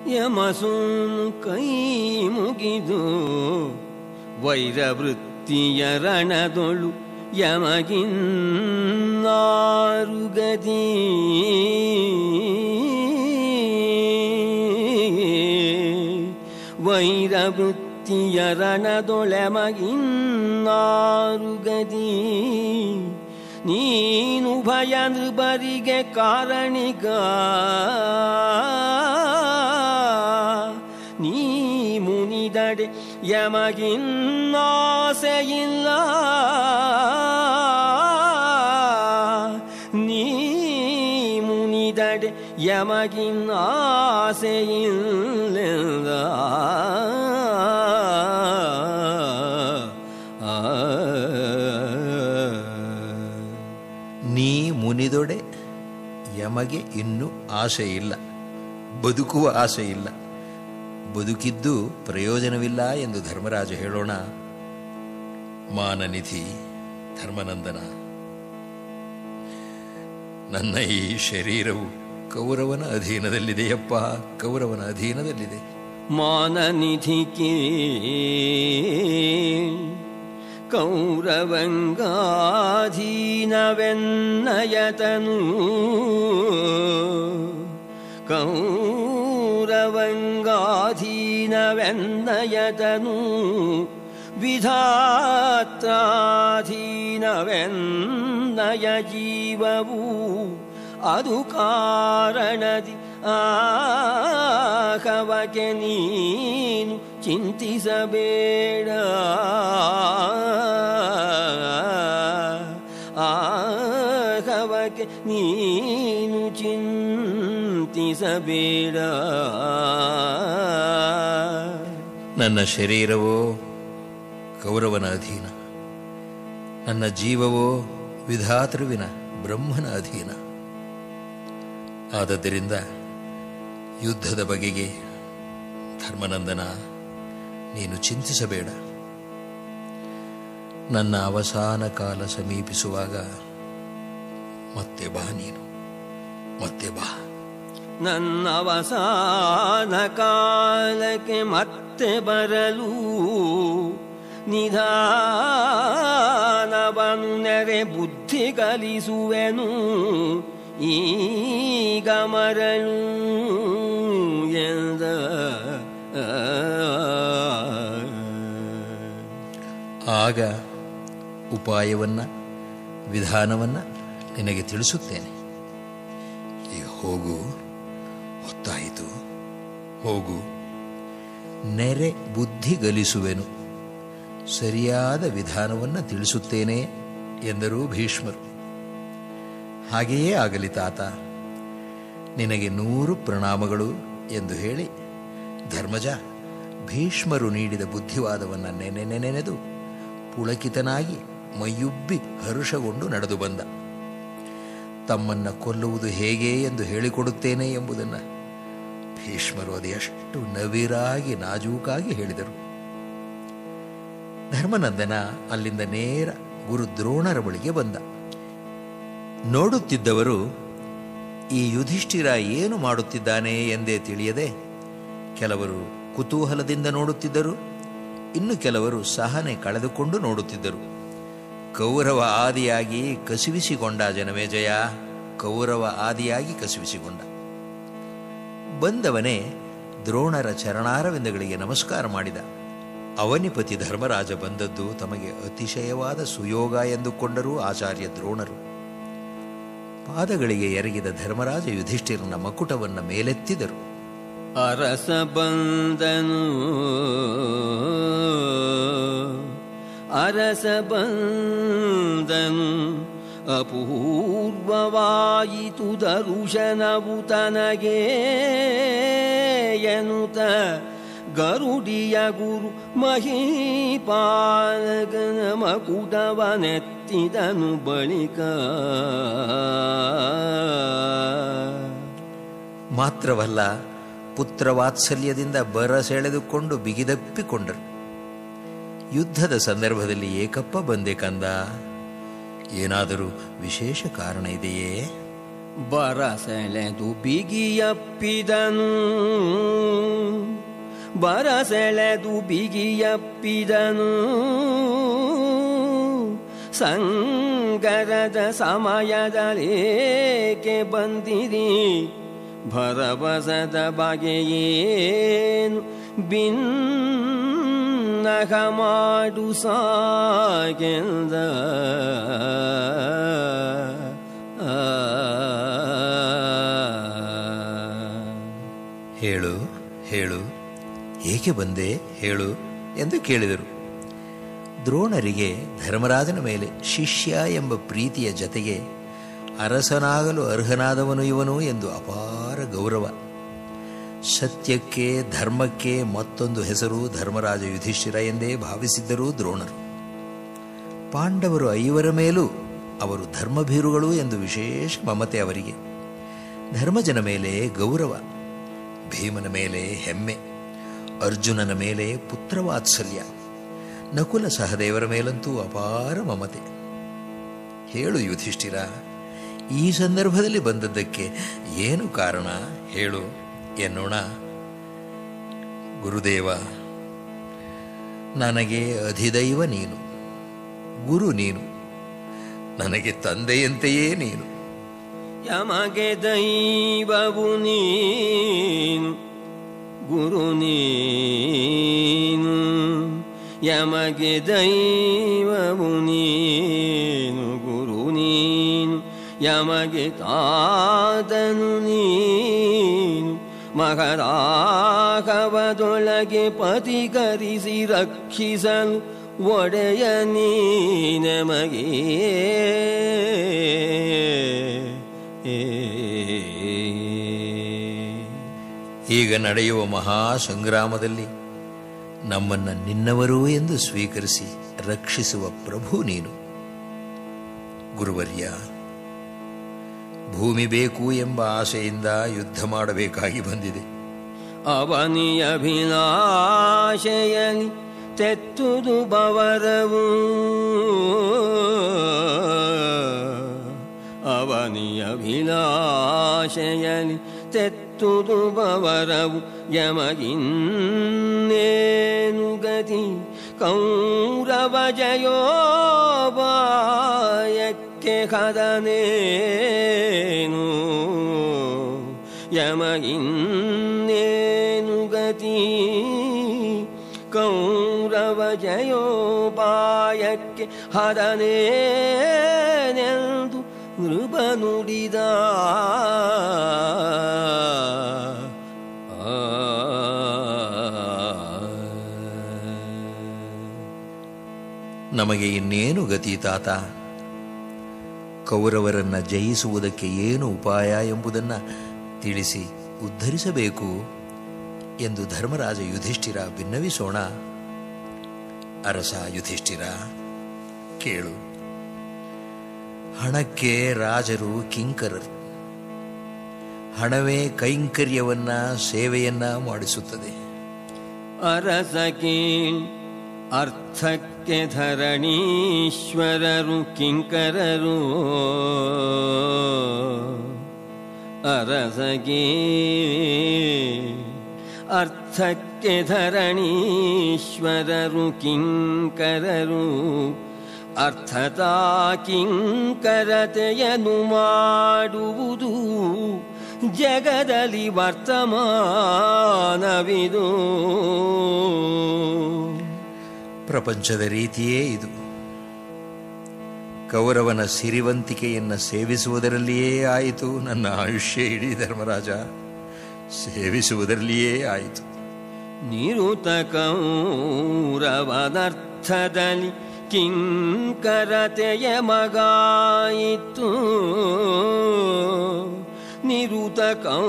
ಯಮಸೂನು ಕೈ ಮುಗಿದು ವೈರವೃತ್ತಿಯ ರಣದೊಳು ಯಮಗಿನ್ನಾರುಗದಿ ವೈರವೃತ್ತಿಯ ರಣದೊಳೆಮಗಿನ್ನಾರುಗದಿ ನೀನು ಭಯ ನೃಬರಿಗೆ ಕಾರಣಿಗ ನೀ ಮುನಿದಡೆ ಯಮಗಿನ್ನಾಸೆಯಿಲ್ಲ ನೀ ಮುನಿದಡೆ ಯಮಗಿನ್ನಾಸೆಯಿಲ್ಲ ನೀ ಮುನಿದೊಡೆ ಯಮಗೆ ಇನ್ನೂ ಆಸೆ ಇಲ್ಲ ಬದುಕುವ ಆಸೆ ಇಲ್ಲ ಬದುಕಿದ್ದು ಪ್ರಯೋಜನವಿಲ್ಲ ಎಂದು ಧರ್ಮರಾಜ ಹೇಳೋಣ ಮಾನನಿಧಿ ಧರ್ಮನಂದನ ನನ್ನ ಈ ಶರೀರವು ಕೌರವನ ಅಧೀನದಲ್ಲಿದೆಯಪ್ಪ ಕೌರವನ ಅಧೀನದಲ್ಲಿದೆ ಮಾನನಿಧಿಕೆ ಕೌರವಂಗಾಧೀನವೆನ್ನಯತನು ಕೌರವಂಗಾಧೀನವೆನ್ನಯತನು ವಿಧಾತ್ರಾಧೀನವೆನ್ನಯ ಜೀವವು ಅದು ಕಾರಣದಿ ಆಹವಕ್ಕೆ ನೀನು ಚಿಂತಿಸಬೇಡ ಆಹವಕ್ಕೆ ನೀನು ಚಿಂತಿಸಬೇಡ ನನ್ನ ಶರೀರವೋ ಕೌರವನ ಅಧೀನ ನನ್ನ ಜೀವವೋ ವಿಧಾತೃವಿನ ಬ್ರಹ್ಮನ ಅಧೀನ ಆದದ್ದರಿಂದ ಯುದ್ಧದ ಬಗೆಗೆ ಧರ್ಮನಂದನ ನೀನು ಚಿಂತಿಸಬೇಡ ನನ್ನ ಅವಸಾನ ಕಾಲ ಸಮೀಪಿಸುವಾಗ ಮತ್ತೆ ಬಾ ನೀನು ಮತ್ತೆ ಬಾ ನನ್ನ ಅವಸಾನ ಕಾಲಕ್ಕೆ ಮತ್ತೆ ಬರಲು ನಿಧಾನವನು ನೆರೆ ಬುದ್ಧಿ ಕಲಿಸುವೆನು ಈಗ ಮರಳು ಎಂದ ಆಗ ಉಪಾಯವನ್ನ ವಿಧಾನವನ್ನ ನಿನಗೆ ತಿಳಿಸುತ್ತೇನೆ ಈಗ ಹೋಗು ಹೊತ್ತಾಯಿತು ಹೋಗು ನೆರೆ ಬುದ್ಧಿ ಗಲಿಸುವೆನು ಸರಿಯಾದ ವಿಧಾನವನ್ನು ತಿಳಿಸುತ್ತೇನೆ ಎಂದರು ಭೀಷ್ಮರು ಹಾಗೆಯೇ ಆಗಲಿ ತಾತ ನಿನಗೆ ನೂರು ಪ್ರಣಾಮಗಳು ಎಂದು ಹೇಳಿ ಧರ್ಮಜ ಭೀಷ್ಮರು ನೀಡಿದ ಬುದ್ಧಿವಾದವನ್ನು ನೆನೆ ನೆನೆದು ಪುಳಕಿತನಾಗಿ ಮೈಯುಬ್ಬಿ ಹರುಷಗೊಂಡು ನಡೆದು ಬಂದ ತಮ್ಮನ್ನ ಕೊಲ್ಲುವುದು ಹೇಗೆ ಎಂದು ಹೇಳಿಕೊಡುತ್ತೇನೆ ಎಂಬುದನ್ನು ಭೀಷ್ಮರು ಅದು ಎಷ್ಟು ನವಿರಾಗಿ ನಾಜೂಕಾಗಿ ಹೇಳಿದರು ಧರ್ಮನಂದನ ಅಲ್ಲಿಂದ ನೇರ ಗುರು ದ್ರೋಣರ ಬಳಿಗೆ ಬಂದ ನೋಡುತ್ತಿದ್ದವರು ಈ ಯುಧಿಷ್ಠಿರ ಏನು ಮಾಡುತ್ತಿದ್ದಾನೆ ಎಂದೇ ತಿಳಿಯದೆ ಕೆಲವರು ಕುತೂಹಲದಿಂದ ನೋಡುತ್ತಿದ್ದರು ಇನ್ನು ಕೆಲವರು ಸಹನೆ ಕಳೆದುಕೊಂಡು ನೋಡುತ್ತಿದ್ದರು ಕೌರವ ಆದಿಯಾಗಿ ಕಸಿವಿಸಿಕೊಂಡ ಜನಮೇಜಯ ಕೌರವ ಆದಿಯಾಗಿ ಕಸಿವಿಸಿಕೊಂಡ ಬಂದವನೇ ದ್ರೋಣರ ಚರಣಾರವಿಂದಗಳಿಗೆ ನಮಸ್ಕಾರ ಮಾಡಿದ ಅವನಿಪತಿ ಧರ್ಮರಾಜ ಬಂದದ್ದು ತಮಗೆ ಅತಿಶಯವಾದ ಸುಯೋಗ ಎಂದುಕೊಂಡರೂ ಆಚಾರ್ಯ ದ್ರೋಣರು ಪಾದಗಳಿಗೆ ಎರಗಿದ ಧರ್ಮರಾಜ ಯುಧಿಷ್ಠಿರನ ಮಕುಟವನ್ನು ಮೇಲೆತ್ತಿದರು ಅರಸ ಬಂದನು ಅರಸ ಬಂದನು ಅಪೂರ್ವವಾಯಿತು ದರುಶನವು ತನಗೆ ಎನುತ ಗರುಡಿಯ ಗುರು ಮಹೀಪಾಲಕನ ಮಕುಟವನೆತ್ತಿದನು ಬಳಿಕ ಮಾತ್ರವಲ್ಲ ಪುತ್ರವಾತ್ಸಲ್ಯದಿಂದ ಬರಸೆಳೆದುಕೊಂಡು ಬಿಗಿದಪ್ಪಿಕೊಂಡರು ಯುದ್ಧದ ಸಂದರ್ಭದಲ್ಲಿ ಏಕಪ್ಪ ಬಂದೆ ಕಂದ ಏನಾದರೂ ವಿಶೇಷ ಕಾರಣ ಇದೆಯೇ ಬರಸೆಳೆದು ಬಿಗಿಯಪ್ಪಿದನು ಬರಸೆಳೆದು ಬಿಗಿಯಪ್ಪಿದನು ಸಂಗರದ ಸಮಯದಲೇಕೆ ಬಂದಿರಿ ಭರವಸದ ಬಗೆಯೇನು ಭಿನ್ನಹ ಮಾಡು ಸಾಗೆಂದ ಹೇಳು ಹೇಳು ಏಕೆ ಬಂದೆ ಹೇಳು ಎಂದು ಕೇಳಿದರು ದ್ರೋಣರಿಗೆ ಧರ್ಮರಾಜನ ಮೇಲೆ ಶಿಷ್ಯ ಎಂಬ ಪ್ರೀತಿಯ ಜತೆಗೆ ಅರಸನಾಗಲು ಅರ್ಹನಾದವನು ಇವನು ಎಂದು ಅಪಾರ ಗೌರವ ಸತ್ಯಕ್ಕೆ ಧರ್ಮಕ್ಕೆ ಮತ್ತೊಂದು ಹೆಸರು ಧರ್ಮರಾಜ ಯುಧಿಷ್ಠಿರ ಎಂದೇ ಭಾವಿಸಿದ್ದರು ದ್ರೋಣರು ಪಾಂಡವರು ಐವರ ಮೇಲೂ ಅವರು ಧರ್ಮಭೀರುಗಳು ಎಂದು ವಿಶೇಷ ಮಮತೆ ಅವರಿಗೆ ಧರ್ಮಜನ ಮೇಲೆ ಗೌರವ ಭೀಮನ ಮೇಲೆ ಹೆಮ್ಮೆ ಅರ್ಜುನನ ಮೇಲೆ ಪುತ್ರವಾತ್ಸಲ್ಯ ನಕುಲ ಸಹದೇವರ ಮೇಲಂತೂ ಅಪಾರ ಮಮತೆ ಹೇಳು ಯುಧಿಷ್ಠಿರ ಈ ಸಂದರ್ಭದಲ್ಲಿ ಬಂದದ್ದಕ್ಕೆ ಏನು ಕಾರಣ ಹೇಳು ಎನ್ನೋಣ ಗುರುದೇವ ನನಗೆ ಅಧಿದೈವ ನೀನು ಗುರು ನೀನು ನನಗೆ ತಂದೆಯಂತೆಯೇ ನೀನು ಯಮಗೆ ದೈವವು ನೀನು ಗುರು ನೀನು ಯಮಗೆ ದೈವವು ನೀನು ಗುರು ನೀನು ಯಮಗೆ ತಾತನು ನೀನು ಮಕರಾಘವದೊಳಗೆ ಪತಿಕರಿಸಿ ರಕ್ಷಿಸಲು ಒಡೆಯ ನೀ ನಮಗೆ ಈಗ ನಡೆಯುವ ಮಹಾ ಸಂಗ್ರಾಮದಲ್ಲಿ ನಮ್ಮನ್ನ ನಿನ್ನವರು ಎಂದು ಸ್ವೀಕರಿಸಿ ರಕ್ಷಿಸುವ ಪ್ರಭು ನೀನು ಗುರುವರ್ಯ ಭೂಮಿ ಬೇಕು ಎಂಬ ಆಸೆಯಿಂದ ಯುದ್ಧ ಮಾಡಬೇಕಾಗಿ ಬಂದಿದೆ ಅವನಿಯ ಅಭಿಲಾಷೆಯಲಿ ತೆತ್ತುದು ಬವರವು ಅವನಿಯ ಅಭಿಲಾಷೆಯಲಿ ತೆತ್ತುದು ಬವರವು ಯಮಗಿನ್ನೇನು ಗತಿ ಕೌರವ ಜಯೋಬಾಯಕ್ಕೆ ಕದನೇನು ಯಮಗಿನ್ನೇನು ಗತಿ ಕೌರವ ಜಯೋಪಾಯಕ್ಕೆ ಹರನೇನೆಂದು ನೃಪ ನುಡಿದ ನಮಗೆ ಇನ್ನೇನು ಗತಿ ತಾತ ಕೌರವರನ್ನ ಜಯಿಸುವುದಕ್ಕೆ ಏನು ಉಪಾಯ ಎಂಬುದನ್ನು ತಿಳಿಸಿ ಉದ್ಧರಿಸಬೇಕು ಎಂದು ಧರ್ಮರಾಜ ಯುಧಿಷ್ಠಿರ ಭಿನ್ನವಿಸೋಣ ಅರಸ ಯುಧಿಷ್ಠಿರ ಕೇಳು ಹಣಕ್ಕೆ ರಾಜರು ಕಿಂಕರರು ಹಣವೇ ಕೈಂಕರ್ಯವನ್ನ ಸೇವೆಯನ್ನ ಮಾಡಿಸುತ್ತದೆ ಅರಸಕಿ ಅರ್ಥಕ್ಕೆ ಧರಣೀಶ್ವರರು ಕಿಂಕರರು ಅರಸಗೆ ಅರ್ಥಕ್ಕೆ ಧರಣೀಶ್ವರರು ಕಿಂಕರರು ಅರ್ಥತಾ ಕಿಂಕರತೆಯನ್ನು ಮಾಡುವುದು ಜಗದಲ್ಲಿ ವರ್ತಮಾನವಿದು ಪ್ರಪಂಚದ ರೀತಿಯೇ ಇದು ಕೌರವನ ಸಿರಿವಂತಿಕೆಯನ್ನ ಸೇವಿಸುವುದರಲ್ಲಿಯೇ ಆಯಿತು ನನ್ನ ಆಯುಷ್ಯ ಇಡೀ ಧರ್ಮರಾಜ ಸೇವಿಸುವುದರಲ್ಲಿಯೇ ಆಯಿತು ನಿರುತ ಕೌರವನರ್ಥದಲ್ಲಿ ಕಿಂಕರತೆಯ ಮಗಾಯಿತು ನಿರುತ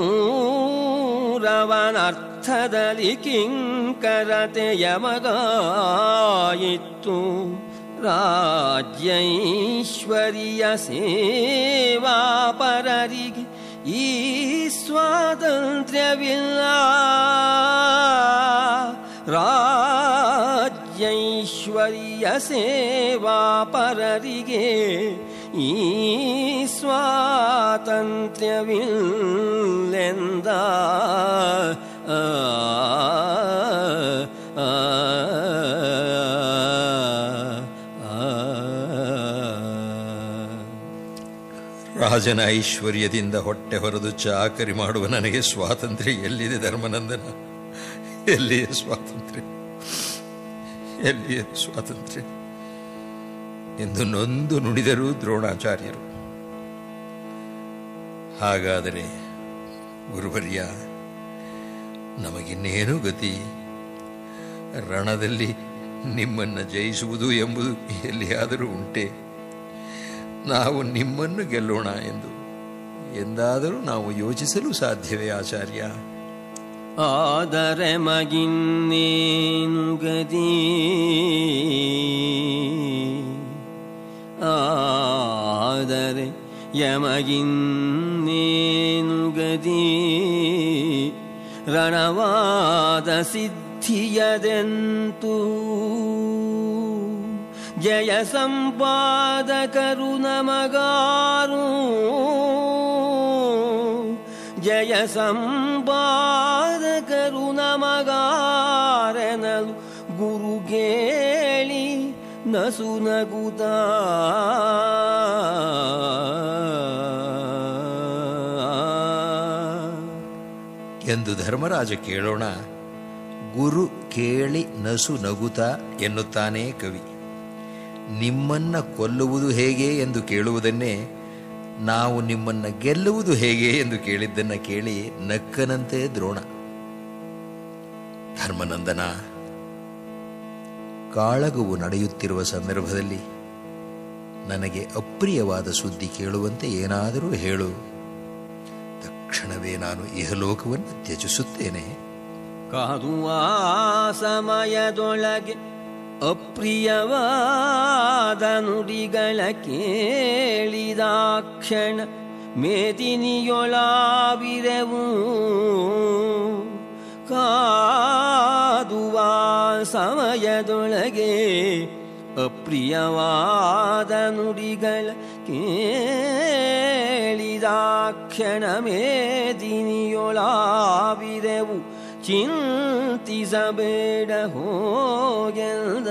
ಕೌರವನರ್ಥದಲ್ಲಿ ಕಿಂಕರತೆಯ ಮಗಾಯಿತ್ತು ರಾಜ್ಯೈಶ್ವರ್ಯ ಸೇವಾ ಪರರಿಗೆ ಈ ಸ್ವಾತಂತ್ರ್ಯವಿಲ್ಲ ರಾಜ್ಯೈಶ್ವರ್ಯ ಸೇವಾ ಪರರಿಗೆ ಈ ಸ್ವಾತಂತ್ರ್ಯವಿಲ್ಲ ಸ್ವಾತಂತ್ರ್ಯವಿಲ್ಲೆಂದ ಆ, ಆ, ಆ. ರಾಜನ ಐಶ್ವರ್ಯದಿಂದ ಹೊಟ್ಟೆ ಹೊರದು ಚಾಕರಿ ಮಾಡುವ ನನಗೆ ಸ್ವಾತಂತ್ರ್ಯ ಎಲ್ಲಿದೆ ಧರ್ಮನಂದನ ಎಲ್ಲಿಯ ಸ್ವಾತಂತ್ರ್ಯ ಎಲ್ಲಿಯ ಸ್ವಾತಂತ್ರ್ಯ ಎಂದು ನೊಂದು ನುಡಿದರು ದ್ರೋಣಾಚಾರ್ಯರು ಹಾಗಾದರೆ ಗುರುವರ್ಯ ನಮಗಿನ್ನೇನು ಗತಿ ರಣದಲ್ಲಿ ನಿಮ್ಮನ್ನು ಜಯಿಸುವುದು ಎಂಬುದು ಎಲ್ಲಿಯಾದರೂ ಉಂಟೆ ನಾವು ನಿಮ್ಮನ್ನು ಗೆಲ್ಲೋಣ ಎಂದು ಎಂದಾದರೂ ನಾವು ಯೋಚಿಸಲು ಸಾಧ್ಯವೇ ಆಚಾರ್ಯ ಆದರೆ ಮಗಿನ್ನೇನು ಗದಿ ಆದರೆ ಯಮಗಿನ್ನೇನು ಗದಿ ರಣವಾದ ಸಿದ್ಧಿಯದೆಂತೂ ಜಯ ಸಂಪಾದಕರು ನಮಗಾರು ಜಯ ಸಂಪಾದಕರು ನಮಗಾರೆನಲು ಗುರು ಕೇಳಿ ನಸು ನಗುತ್ತ ಎಂದು ಧರ್ಮರಾಜ ಕೇಳೋಣ ಗುರು ಕೇಳಿ ನಸು ನಗುತ ಎನ್ನುತ್ತಾನೇ ಕವಿ ನಿಮ್ಮನ್ನ ಕೊಲ್ಲುವುದು ಹೇಗೆ ಎಂದು ಕೇಳುವುದನ್ನೇ ನಾವು ನಿಮ್ಮನ್ನ ಗೆಲ್ಲುವುದು ಹೇಗೆ ಎಂದು ಕೇಳಿದ್ದನ್ನ ಕೇಳಿ ನಕ್ಕನಂತೆ ದ್ರೋಣ ಧರ್ಮನಂದನ ಕಾಳಗವು ನಡೆಯುತ್ತಿರುವ ಸಂದರ್ಭದಲ್ಲಿ ನನಗೆ ಅಪ್ರಿಯವಾದ ಸುದ್ದಿ ಕೇಳುವಂತೆ ಏನಾದರೂ ಹೇಳು ತಕ್ಷಣವೇ ನಾನು ಇಹಲೋಕವನ್ನು ತ್ಯಜಿಸುತ್ತೇನೆ ಕಾದುವ ಸಮಯದೊಳಗೆ ಅಪ್ರಿಯವಾದ ನುಡಿಗಳ ಕೇಳಿದ ಕ್ಷಣ ಮೇದಿನಿಯೊಳಾವಿರೆವು ಕಾದುವ ಸಮಯದೊಳಗೆ ಅಪ್ರಿಯವಾದ ನುಡಿಗಳ ಕೇಳಿದ ಕ್ಷಣ ಮೇದಿನಿಯೊಳಾವಿರೆವು ಚಿಂತಿಸಬೇಡ ಹೋಗೆಲ್ದ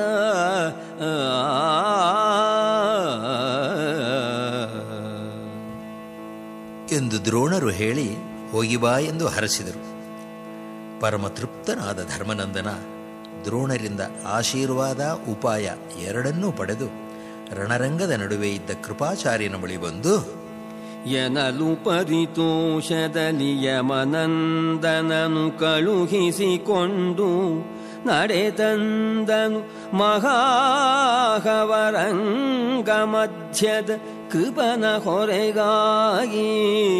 ಎಂದು ದ್ರೋಣರು ಹೇಳಿ ಹೋಗಿ ಬಾ ಎಂದು ಹರಸಿದರು ಪರಮ ತೃಪ್ತನಾದ ಧರ್ಮನಂದನ ದ್ರೋಣರಿಂದ ಆಶೀರ್ವಾದ ಉಪಾಯ ಎರಡನ್ನೂ ಪಡೆದು ರಣರಂಗದ ನಡುವೆ ಇದ್ದ ಕೃಪಾಚಾರ್ಯನ ಬಳಿ ಬಂದು ಎನಲು ಪರಿತೋಷದಲ್ಲಿ ಯಮನಂದನನು ಕಳುಹಿಸಿಕೊಂಡು ನಡೆದಂದನು ಮಹಾಹವರಂಗ ಮಧ್ಯದ ಕೃಪನ ಹೊರೆಗಾಗಿ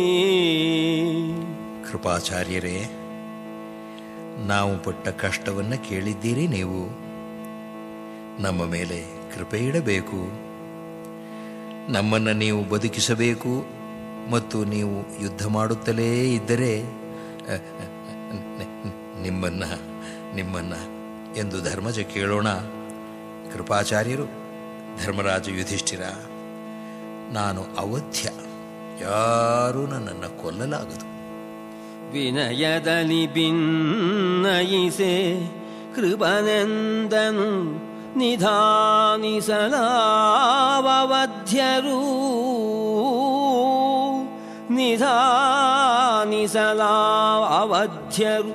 ಕೃಪಾಚಾರ್ಯರೇ ನಾವು ಪಟ್ಟ ಕಷ್ಟವನ್ನ ಕೇಳಿದ್ದೀರಿ ನೀವು ನಮ್ಮ ಮೇಲೆ ಕೃಪೆ ಇಡಬೇಕು ನಮ್ಮನ್ನು ನೀವು ಬದುಕಿಸಬೇಕು ಮತ್ತು ನೀವು ಯುದ್ಧ ಮಾಡುತ್ತಲೇ ಇದ್ದರೆ ಅಹ್, ನಿ- ನಿಮ್ಮನ್ನ ನಿಮ್ಮನ್ನ ಎಂದು ಧರ್ಮಜ ಕೇಳೋಣ ಕೃಪಾಚಾರ್ಯರು ಧರ್ಮರಾಜ ಯುಧಿಷ್ಠಿರ ನಾನು ಅವಧ್ಯ ಯಾರೂ ನನ್ನನ್ನು ಕೊಲ್ಲಲಾಗದು ವಿನಯದಲ್ಲಿ ಭಿನ್ನಯಿಸೆ ಕೃಪನೆಂದನು ನಿಧಾನಿಸಲಾವಧ್ಯರು ನಿಧಾನಿಸಲಾವಧ್ಯರು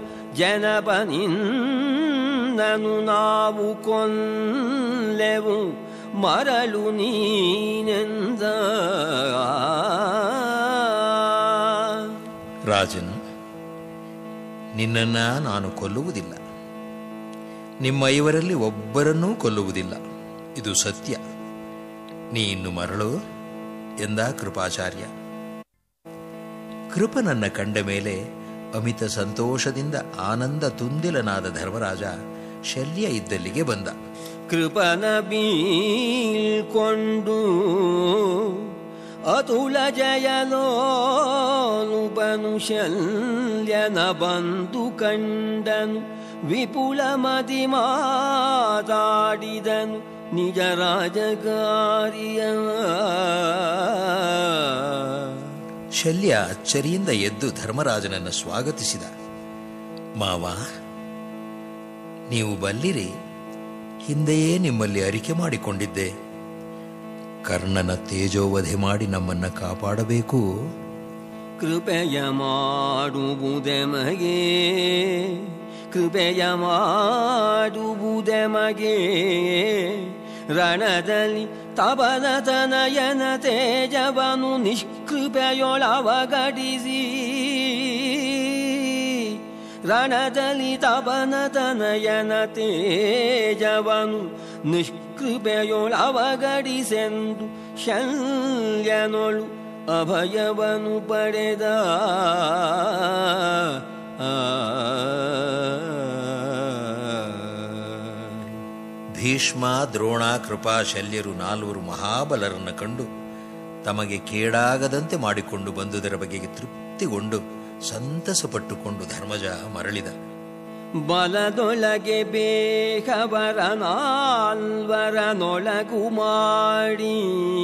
ಜನಪನಿಂದನು ನಾವು ಕೊಲ್ಲೆವು ಮರಳು ನೀನೆಂದ ರಾಜನು ನಿನ್ನನ್ನ ನಾನು ಕೊಲ್ಲುವುದಿಲ್ಲ ನಿಮ್ಮ ಐವರಲ್ಲಿ ಒಬ್ಬರನ್ನೂ ಕೊಲ್ಲುವುದಿಲ್ಲ ಇದು ಸತ್ಯ ನೀ ಇನ್ನು ಮರಳು ಎಂದ ಕೃಪಾಚಾರ್ಯ ಕೃಪನನ್ನ ಕಂಡ ಮೇಲೆ ಅಮಿತ ಸಂತೋಷದಿಂದ ಆನಂದ ತುಂದಿಲನಾದ ಧರ್ಮರಾಜ ಶಲ್ಯ ಇದ್ದಲ್ಲಿಗೆ ಬಂದ ಕೃಪನ ಬೀಳ್ಕೊಂಡು ಅತುಲ ಜಯಲೋನುಪನು ಶಲ್ಯನ ಬಂದು ಕಂಡನು ವಿಪುಲ ಮದಿ ಮಾತಾಡಿದನು ನಿಜ ರಾಜಕಾರಿಯ ಶಲ್ಯ ಅಚ್ಚರಿಯಿಂದ ಎದ್ದು ಧರ್ಮರಾಜನನ್ನು ಸ್ವಾಗತಿಸಿದ ಮಾವ ನೀವು ಬಲ್ಲಿರಿ ಹಿಂದೆಯೇ ನಿಮ್ಮಲ್ಲಿ ಅರಿಕೆ ಮಾಡಿಕೊಂಡಿದ್ದೆ ಕರ್ಣನ ತೇಜೋವಧೆ ಮಾಡಿ ನಮ್ಮನ್ನ ಕಾಪಾಡಬೇಕು ಕೃಪೆಯ ಮಾಡುವುದೆ ಮಗೆ ಕೃಪೆಯ ಮಾಡುವುದೆ ಮಗೆ ರಣದಲ್ಲಿ ತಪನ ತನಯನ ತೇಜವನು ನಿಷ್ಕೃಪೆಯೊಳವಗಡಿಸಿ ರಣದಲ್ಲಿ ತಪನ ತನಯನ ತೇಜವನು ನಿಷ್ಕೃಪೆಯೊಳವಗಡಿಸೆಂದು ಶಲ್ಯನೊಳು ಅಭಯವನು ಪಡೆದ ಭೀಷ್ಮ ದ್ರೋಣ ಕೃಪಾ ಶಲ್ಯರು ನಾಲ್ವರು ಮಹಾಬಲರನ್ನು ಕಂಡು ತಮಗೆ ಕೇಡಾಗದಂತೆ ಮಾಡಿಕೊಂಡು ಬಂದುದರ ಬಗೆಗೆ ತೃಪ್ತಿಗೊಂಡು ಸಂತಸಪಟ್ಟುಕೊಂಡು ಧರ್ಮಜ ಮರಳಿದ ಬಲದೊಳಗೆ ಬೇಕವರ ನಾಲ್ವರನೊಳಗು ಮಾಡಿ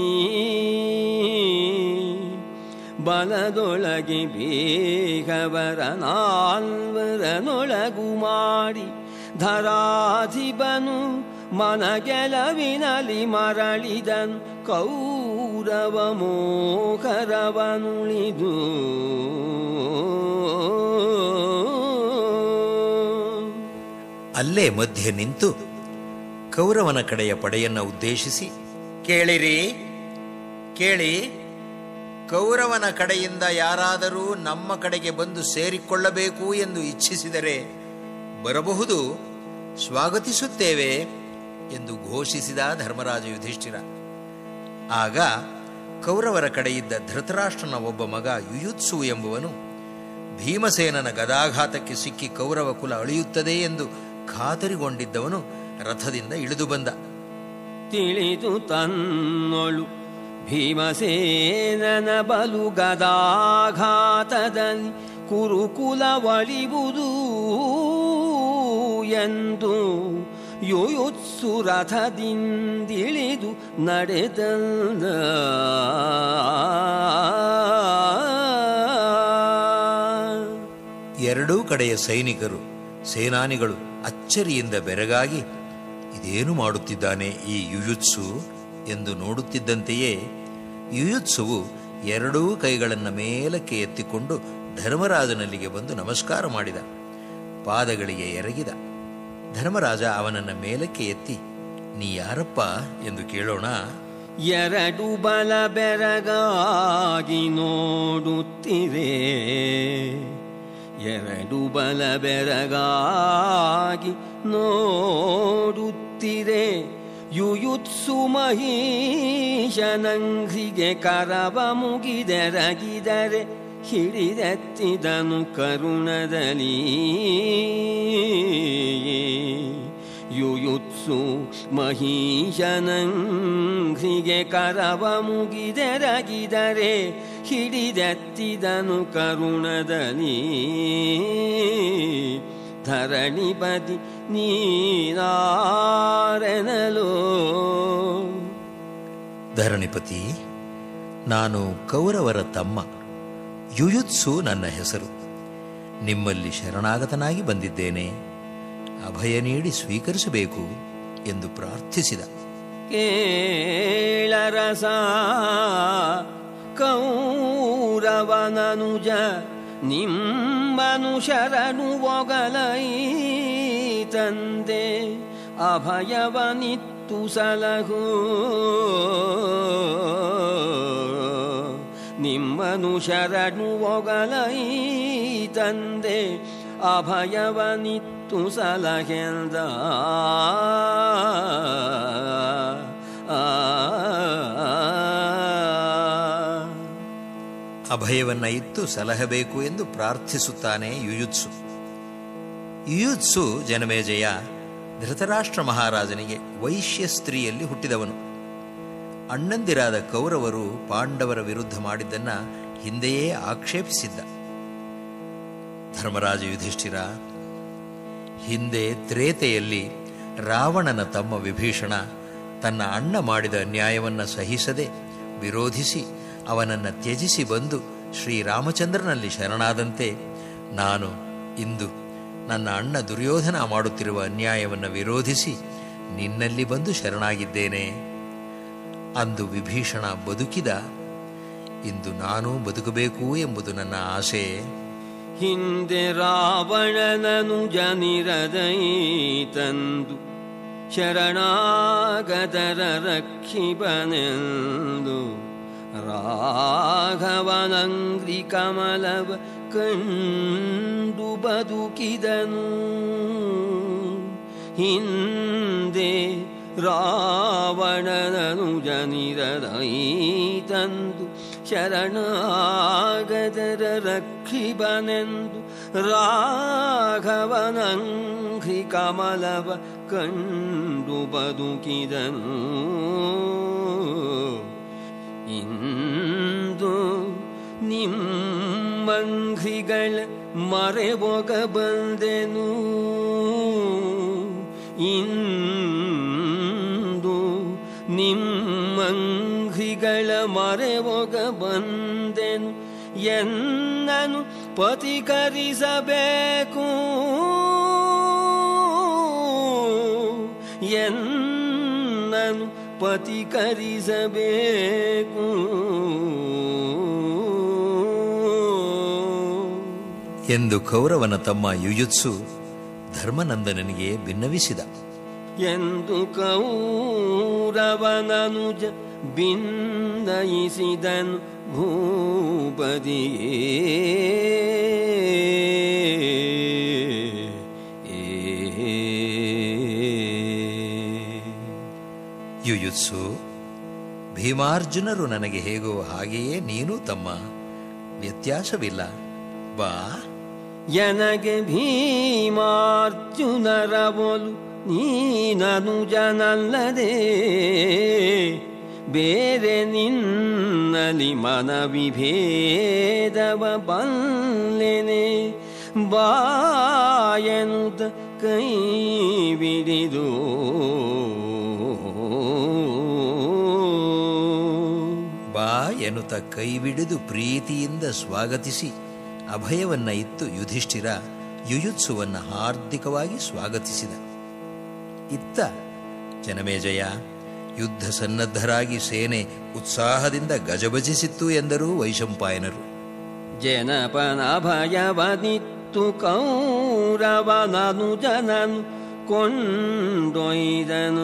ಬಲದೊಳಗೆ ಬೇಗವರ ನಾಲ್ವರನೊಳಗು ಮಾಡಿ ಧರಾಧಿಪನು ಮನಗೆಲವಿನಲಿ ಮರಳಿದನು ಕೌರವ ಮೋಕರವನುಳಿದು ಅಲ್ಲೇ ಮಧ್ಯೆ ನಿಂತು ಕೌರವನ ಕಡೆಯ ಪಡೆಯನ್ನ ಉದ್ದೇಶಿಸಿ ಕೇಳಿರಿ ಕೇಳಿ ಕೌರವನ ಕಡೆಯಿಂದ ಯಾರಾದರೂ ನಮ್ಮ ಕಡೆಗೆ ಬಂದು ಸೇರಿಕೊಳ್ಳಬೇಕು ಎಂದು ಇಚ್ಛಿಸಿದರೆ ಬರಬಹುದು ಸ್ವಾಗತಿಸುತ್ತೇವೆ ಎಂದು ಘೋಷಿಸಿದ ಧರ್ಮರಾಜ ಯುಧಿಷ್ಠಿರ ಆಗ ಕೌರವರ ಕಡೆಯಿದ್ದ ಧೃತರಾಷ್ಟ್ರನ ಒಬ್ಬ ಮಗ ಯುಯುತ್ಸು ಎಂಬುವನು ಭೀಮಸೇನನ ಗದಾಘಾತಕ್ಕೆ ಸಿಕ್ಕಿ ಕೌರವ ಕುಲ ಅಳಿಯುತ್ತದೆ ಎಂದು ಖಾತರಿಗೊಂಡಿದ್ದವನು ರಥದಿಂದ ಇಳಿದು ಬಂದ ತಿಳಿದು ತನ್ನೊಳು ಭೀಮಸೇನನ ಬಲು ಗದಾಘಾತದಲ್ಲಿ ಕುರುಕುಲ ಒಳಿಬುದು ಎಂದು ಯೋಯುತ್ಸು ರಥದಿಂದಿಳಿದು ನಡೆತಂದ ಎರಡೂ ಕಡೆಯ ಸೈನಿಕರು ಸೇನಾನಿಗಳು ಅಚ್ಚರಿಯಿಂದ ಬೆರಗಾಗಿ ಇದೇನು ಮಾಡುತ್ತಿದ್ದಾನೆ ಈ ಯುಯುತ್ಸು ಎಂದು ನೋಡುತ್ತಿದ್ದಂತೆಯೇ ಯುಯುತ್ಸುವು ಎರಡೂ ಕೈಗಳನ್ನು ಮೇಲಕ್ಕೆ ಎತ್ತಿಕೊಂಡು ಧರ್ಮರಾಜನಲ್ಲಿಗೆ ಬಂದು ನಮಸ್ಕಾರ ಮಾಡಿದ ಪಾದಗಳಿಗೆ ಎರಗಿದ ಧರ್ಮರಾಜ ಅವನನ್ನ ಮೇಲಕ್ಕೆ ಎತ್ತಿ ನೀ ಯಾರಪ್ಪ ಎಂದು ಕೇಳೋಣ ಎರಡು ಬಲ ಬೆರಗಾಗಿ ನೋಡುತ್ತಿರೆ ಎರಡು ಬಲ ಬೆರಗಾಗಿ ನೋಡುತ್ತಿರೆ ಯುಯುತ್ಸು ಮಹೀಶನಂಘ್ರಿಗೆ ಕರವ ಮುಗಿದೆರಗಿದರೆ ಹಿಡಿದೆತ್ತಿದನು ಕರುಣದಲ್ಲಿ ಯುಯುತ್ಸು ಮಹೀಶನಂಘ್ರಿಗೆ ಕರವ ಮುಗಿದೆರಗಿದರೆ ಹಿಡಿದೆತ್ತಿದನು ಕರುಣದಲ್ಲಿ ಧರಣಿಪತಿ ನೀನಾರೆನಲೋ ಧರಣಿಪತಿ ನಾನು ಕೌರವರ ತಮ್ಮ ಯುಯುತ್ಸು ನನ್ನ ಹೆಸರು ನಿಮ್ಮಲ್ಲಿ ಶರಣಾಗತನಾಗಿ ಬಂದಿದ್ದೇನೆ ಅಭಯ ನೀಡಿ ಸ್ವೀಕರಿಸಬೇಕು ಎಂದು ಪ್ರಾರ್ಥಿಸಿದ ಕೇಳರಸ ಕೌರವನನುಜ ನಿಮ್ಮನು ಶರಣು ಒಗಲೈ ತಂದೆ ಅಭಯವನಿತ್ತು ಸಲಹು ನಿಮ್ಮನು ಶರಣು ಒಗಲೈ ತಂದೆ ಅಭಯವನಿತ್ತು ಸಲಹೆಂದ ಅಭಯವನ್ನ ಇತ್ತು ಸಲಹಬೇಕು ಎಂದು ಪ್ರಾರ್ಥಿಸುತ್ತಾನೆ ಯುಯುತ್ಸು ಯುಯುತ್ಸು ಜನಮೇಜಯ ಧೃತರಾಷ್ಟ್ರ ಮಹಾರಾಜನಿಗೆ ವೈಶ್ಯ ಸ್ತ್ರೀಯಲ್ಲಿ ಹುಟ್ಟಿದವನು ಅಣ್ಣಂದಿರಾದ ಕೌರವರು ಪಾಂಡವರ ವಿರುದ್ಧ ಮಾಡಿದ್ದನ್ನ ಹಿಂದೆಯೇ ಆಕ್ಷೇಪಿಸಿದ್ದ ಧರ್ಮರಾಜ ಯುಧಿಷ್ಠಿರ ಹಿಂದೆ ತ್ರೇತೆಯಲ್ಲಿ ರಾವಣನ ತಮ್ಮ ವಿಭೀಷಣ ತನ್ನ ಅಣ್ಣ ಮಾಡಿದ ನ್ಯಾಯವನ್ನ ಸಹಿಸದೆ ವಿರೋಧಿಸಿ ಅವನನ್ನ ತ್ಯಜಿಸಿ ಬಂದು ಶ್ರೀರಾಮಚಂದ್ರನಲ್ಲಿ ಶರಣಾದಂತೆ ನಾನು ಇಂದು ನನ್ನ ಅಣ್ಣ ದುರ್ಯೋಧನ ಮಾಡುತ್ತಿರುವ ಅನ್ಯಾಯವನ್ನು ವಿರೋಧಿಸಿ ನಿನ್ನಲ್ಲಿ ಬಂದು ಶರಣಾಗಿದ್ದೇನೆ ಅಂದು ವಿಭೀಷಣ ಬದುಕಿದ ಇಂದು ನಾನೂ ಬದುಕಬೇಕು ಎಂಬುದು ನನ್ನ ಆಸೆ ಹಿಂದೆ ರಾವಣನನು ಜನಿರದೈ ತಂದು ಶರಣಾಗದರ ರಕ್ಷಿಬನೆಂದು ರಾಘವನಂಗ್ರಿ ಕಮಲವ ಕಂಡು ಬದುಕಿದನು ಹಿಂದೆ ರಾವಣನನು ಜನಿರದೈ ತಂದು ಶರಣಾಗದರ ರಕ್ಷಿಬನೆಂದು ರಾಘವನಂಘ್ರಿ ಕಮಲವ ಕಂಡು ಬದುಕಿದನು ಇಂದು ನಿಮ್ಮಂಘ್ರಿಗಳ ಮರೆವೊಗ ಬಂದೆನು ಇಂದು ನಿಮ್ಮಂಘ್ರಿಗಳ ಮರೆವೊಗ ಬಂದೆನು ಎನ್ನನು ಪತಿಕರಿಸಬೇಕು ಎನ್ನನು ಪತಿಕರಿಸಬೇಕು ಎಂದು ಕೌರವನ ತಮ್ಮ ಯುಯುತ್ಸು ಧರ್ಮನಂದನನಿಗೆ ಭಿನ್ನವಿಸಿದ ಎಂದು ಕೌರವನನುಜ ಭಿನ್ನಯಿಸಿದನು ಭೂಪದಿಯೇ ಯುಯುತ್ಸು ಭೀಮಾರ್ಜುನರು ನನಗೆ ಹೇಗೋ ಹಾಗೆಯೇ ನೀನು ತಮ್ಮ ವ್ಯತ್ಯಾಸವಿಲ್ಲ ಬಾ ಎನಗೆ ಭೀಮಾರ್ಜುನರ ಒಲು ನೀನನು ಜನಲ್ಲದೆ ಬೇರೆ ನಿನ್ನಲಿ ಮನವಿಭೇದವ ಬಲ್ಲೆನೆ ಬಾಯನುತ ಕೈ ಬಿಡಿದು ಬಾ ಎನ್ನುತ್ತ ಕೈಬಿಡಿದು ಪ್ರೀತಿಯಿಂದ ಸ್ವಾಗತಿಸಿ ಅಭಯವನ್ನ ಇತ್ತು ಯುಧಿಷ್ಠಿರ ಯುಯುತ್ಸುವನ್ನ ಹಾರ್ದಿಕವಾಗಿ ಸ್ವಾಗತಿಸಿದ ಇತ್ತ ಜನಮೇಜಯ ಯುದ್ಧ ಸನ್ನದ್ಧರಾಗಿ ಸೇನೆ ಉತ್ಸಾಹದಿಂದ ಗಜಬಜಿಸಿತ್ತು ಎಂದರು ವೈಶಂಪಾಯನರು ಜನಪನ ಭಯವನಿತ್ತು ಕೌರವನನು ಜನನು ಕೊಂಡೊಯ್ದನು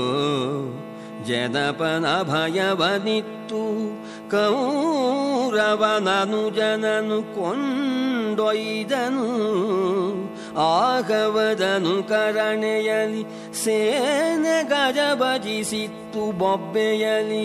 ಜನಪನ ಭಯವನಿತ್ತು ಕೌರವನನು ಜನನು ಕೊಂಡೊಯ್ದನು ಆಗವದನು ಕರಣೆಯಲಿ ಸೇನೆ ಗಜ ಭಜಿಸಿತ್ತು ಬೊಬ್ಬೆಯಲಿ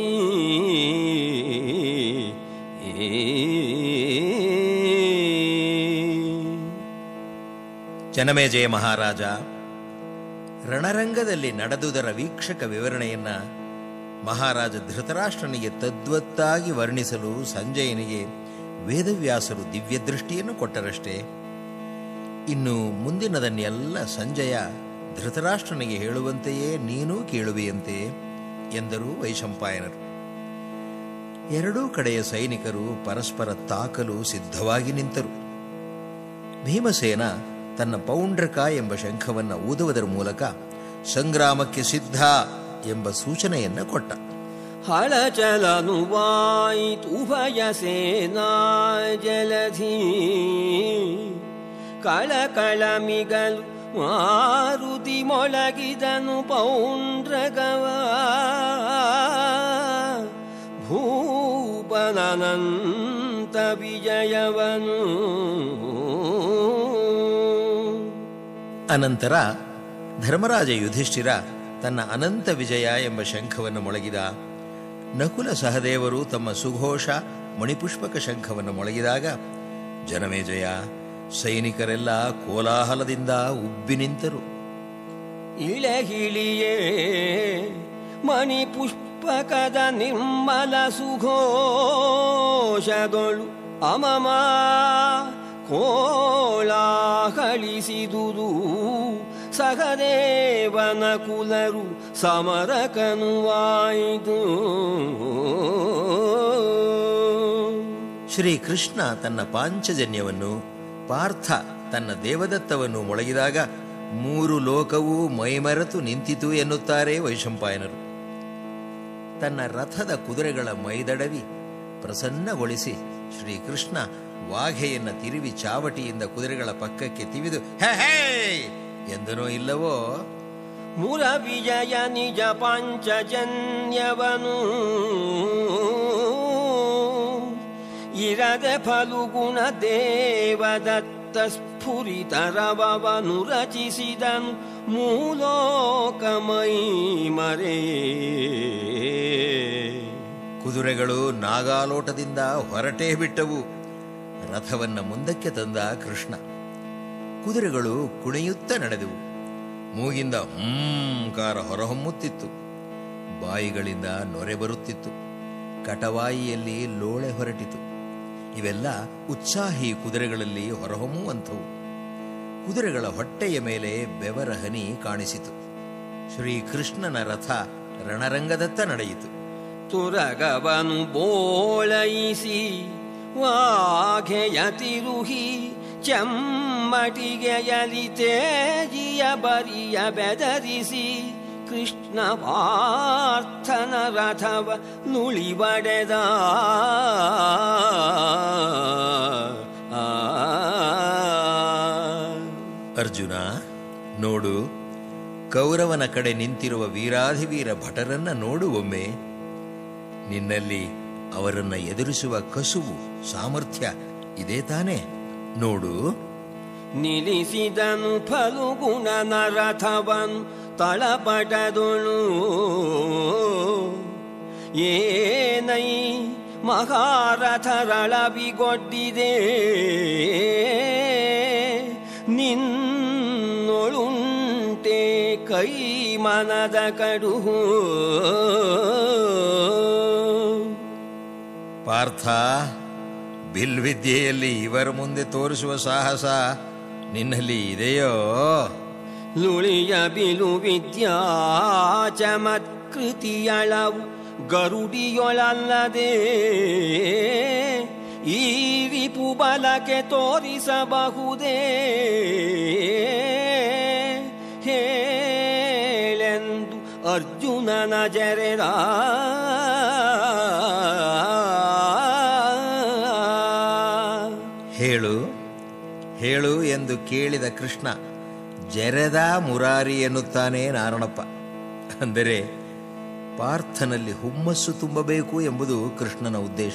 ಜನಮೇಜಯ ಮಹಾರಾಜ ರಣರಂಗದಲ್ಲಿ ನಡೆದುದರ ವೀಕ್ಷಕ ವಿವರಣೆಯನ್ನ ಮಹಾರಾಜ ಧೃತರಾಷ್ಟ್ರನಿಗೆ ತದ್ವತ್ತಾಗಿ ವರ್ಣಿಸಲು ಸಂಜಯನಿಗೆ ವೇದವ್ಯಾಸರು ದಿವ್ಯದೃಷ್ಟಿಯನ್ನು ಕೊಟ್ಟರಷ್ಟೇ ಇನ್ನು ಮುಂದಿನದನ್ನೆಲ್ಲ ಸಂಜಯ ಧೃತರಾಷ್ಟ್ರನಿಗೆ ಹೇಳುವಂತೆಯೇ ನೀನೂ ಕೇಳುವೆಯಂತೆ ಎಂದರು ವೈಶಂಪಾಯನರು ಎರಡೂ ಕಡೆಯ ಸೈನಿಕರು ಪರಸ್ಪರ ತಾಕಲು ಸಿದ್ಧವಾಗಿ ನಿಂತರು ಭೀಮಸೇನ ತನ್ನ ಪೌಂಡ್ರಕ ಎಂಬ ಶಂಖವನ್ನು ಊದುವುದರ ಮೂಲಕ ಸಂಗ್ರಾಮಕ್ಕೆ ಸಿದ್ಧ ಎಂಬ ಸೂಚನೆಯನ್ನ ಕೊಟ್ಟ ಹಳಚಲನು ವಾಯಿತು ಉಭಯ ಸೇನಾ ಜಲಧಿ ಕಳಕಳಮಿಗಲು ಮಾರುತಿ ಮೊಳಗಿದನು ಪೌಂಡ್ರಗವ ಭೂಪನನಂತ ವಿಜಯವನು ಅನಂತರ ಧರ್ಮರಾಜ ಯುಧಿಷ್ಠಿರ ತನ್ನ ಅನಂತ ವಿಜಯ ಎಂಬ ಶಂಖವನ್ನು ಮೊಳಗಿದ ನಕುಲ ಸಹದೇವರು ತಮ್ಮ ಸುಘೋಷ ಮಣಿಪುಷ್ಪಕ ಶಂಖವನ್ನು ಮೊಳಗಿದಾಗ ಜನಮೇಜಯ ಸೈನಿಕರೆಲ್ಲ ಕೋಲಾಹಲದಿಂದ ಉಬ್ಬಿ ನಿಂತರು ಇಳೆಹಿಳಿಯೇ ಮಣಿಪುಷ್ಪಕದ ನಿರ್ಮಲ ಸುಘೋಷದೊಳು ಅಮಮ ಕೋಲಾಹಳಿಸಿದುದು ಸಹದೇವನ ಕುಲರು ಸಮರಕನುವಾಯಿತು ಶ್ರೀಕೃಷ್ಣ ತನ್ನ ಪಾಂಚಜನ್ಯವನ್ನು ಪಾರ್ಥ ತನ್ನ ದೇವದತ್ತವನ್ನು ಮೊಳಗಿದಾಗ ಮೂರು ಲೋಕವೂ ಮೈಮರೆತು ನಿಂತಿತು ಎನ್ನುತ್ತಾರೆ ವೈಶಂಪಾಯನರು ತನ್ನ ರಥದ ಕುದುರೆಗಳ ಮೈದಡವಿ ಪ್ರಸನ್ನಗೊಳಿಸಿ ಶ್ರೀಕೃಷ್ಣ ವಾಘೆಯನ್ನ ತಿರುವಿ ಚಾವಟಿಯಿಂದ ಕುದುರೆಗಳ ಪಕ್ಕಕ್ಕೆ ತಿವಿದು ಹೇ ಹೇ ಎಂದನೋ ಇಲ್ಲವೋ ಮುರ ವಿಜಯ ನಿಜ ಪಾಂಚಜನ್ಯವನು ಇರದೆ ಫಲುಗುಣ ದೇವದತ್ತ ಸ್ಫುರಿತರವನು ರಚಿಸಿದನು ಮೂಲೋಕಮೈ ಮರೇ ಕುದುರೆಗಳು ನಾಗಾಲೋಟದಿಂದ ಹೊರಟೇ ಬಿಟ್ಟವು ರಥವನ್ನ ಮುಂದಕ್ಕೆ ತಂದ ಕೃಷ್ಣ ಕುದುರೆಗಳು ಕುಣಿಯುತ್ತ ನಡೆದವು ಮೂಗಿಂದ ಹೂಂಕಾರ ಹೊರಹೊಮ್ಮುತ್ತಿತ್ತು ಬಾಯಿಗಳಿಂದ ನೊರೆ ಬರುತ್ತಿತ್ತು ಕಟವಾಯಿಯಲ್ಲಿ ಲೋಳೆ ಹೊರಟಿತು ಇವೆಲ್ಲ ಉತ್ಸಾಹಿ ಕುದುರೆಗಳಲ್ಲಿ ಹೊರಹೊಮ್ಮುವಂಥವು ಕುದುರೆಗಳ ಹೊಟ್ಟೆಯ ಮೇಲೆ ಬೆವರ ಹನಿ ಕಾಣಿಸಿತು ಶ್ರೀಕೃಷ್ಣನ ರಥ ರಣರಂಗದತ್ತ ನಡೆಯಿತು ತುರಗವನು ಬೋಳೈಸಿ ವಾಘೆಯ ತಿರುಹಿ ಚೆಮ್ಮಟಿಗೆಯಲಿ ತೇಜಿಯ ಬರಿಯ ಬೆದರಿಸಿ ಕೃಷ್ಣ ಪಾರ್ಥನ ರಥವ ನುಳಿಬಡೆದ ಅರ್ಜುನ ನೋಡು ಕೌರವನ ಕಡೆ ನಿಂತಿರುವ ವೀರಾಧಿವೀರ ಭಟರನ್ನ ನೋಡು ಒಮ್ಮೆ ನಿನ್ನಲ್ಲಿ ಅವರನ್ನ ಎದುರಿಸುವ ಕಸುವು ಸಾಮರ್ಥ್ಯ ಇದೇ ತಾನೇ ನೋಡು ನಿಲ್ಲಿಸಿದನು ಫಲುಗುಣನ ರಥವನು ತಳಪಟದೊಳು ಏನೈ ಮಹಾರಥರಳವಿಗೊಡ್ಡಿದೆ ನಿನ್ನೊಳುಂಟೆ ಕೈ ಮನದ ಕಡುಹು ಪಾರ್ಥ ಬಿಲ್ವಿದ್ಯೆಯಲ್ಲಿ ಇವರ ಮುಂದೆ ತೋರಿಸುವ ಸಾಹಸ ನಿನ್ನಲ್ಲಿ ಇದೆಯೋ ಲುಳಿಯ ಬಿಲು ವಿದ್ಯಾ ಚಮತ್ಕೃತಿಯಳವು ಗರುಡಿಯೊಳಲ್ಲದೆ ಈ ರಿಪು ಬಲಕ್ಕೆ ತೋರಿಸಬಹುದೇ ಹೇಳೆಂದು ಅರ್ಜುನನ ಜರೆದ ಹೇಳು ಹೇಳು ಎಂದು ಕೇಳಿದ ಕೃಷ್ಣ ಜರೆದ ಮುರಾರಿ ಎನ್ನುತ್ತಾನೆ ನಾರಣಪ್ಪ ಅಂದರೆ ಪಾರ್ಥನಲ್ಲಿ ಹುಮ್ಮಸ್ಸು ತುಂಬಬೇಕು ಎಂಬುದು ಕೃಷ್ಣನ ಉದ್ದೇಶ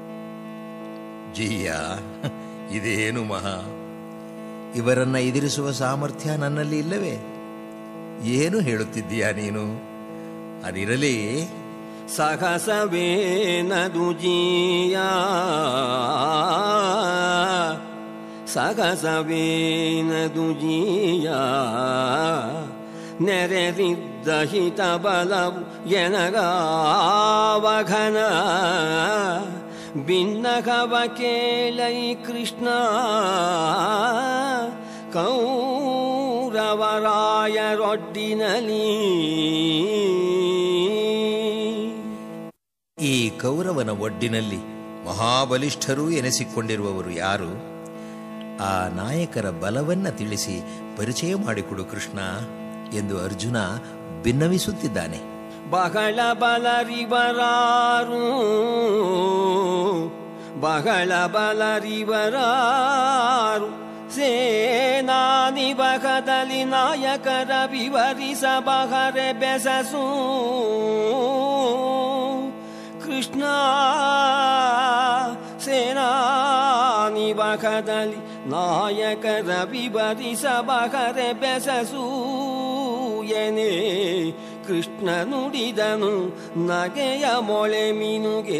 ಜೀಯ ಇದೇನು ಮಹಾ ಇವರನ್ನ ಎದುರಿಸುವ ಸಾಮರ್ಥ್ಯ ನನ್ನಲ್ಲಿ ಇಲ್ಲವೇ ಏನು ಹೇಳುತ್ತಿದ್ದೀಯಾ ನೀನು ಅದಿರಲಿ ಸಹಸವೇನದು ಜೀಯ ಸಹಸವೇನದು ಜೀಯ ನೆರೆದಿದ್ದ ಹಿತ ಬಲವು ಎನಗಾವಘನ ಭಿನ್ನಗವ ಕೇಳೈ ಕೃಷ್ಣ ಕೌರವರಾಯರೊಡ್ಡಿನಲಿ ಈ ಕೌರವನ ಒಡ್ಡಿನಲ್ಲಿ ಮಹಾಬಲಿಷ್ಠರೂ ಎನಿಸಿಕೊಂಡಿರುವವರು ಯಾರು ಆ ನಾಯಕರ ಬಲವನ್ನ ತಿಳಿಸಿ ಪರಿಚಯ ಮಾಡಿಕೊಡು ಕೃಷ್ಣ ಎಂದು ಅರ್ಜುನ ಭಿನ್ನವಿಸುತ್ತಿದ್ದಾನೆ ಬಹಳ ಬಲರಿವರಾರು ಬಹಳ ಬಲರಿವರಾರು ಸೇನಾನಿ ಬಹದಲ್ಲಿ ನಾಯಕರ ವಿವರಿಸಬಹರೆ ಬೆಸಸು ಕೃಷ್ಣ ಸೇನಾನಿ ಬಹದಲ್ಲಿ ನಾಯಕರ ವಿವರಿಸಬಹರೆ ಬೆಸಸು ಎನೆ ಕೃಷ್ಣ ನುಡಿದನು ನಗೆಯ ಮೊಳೆ ಮೀನುಗೆ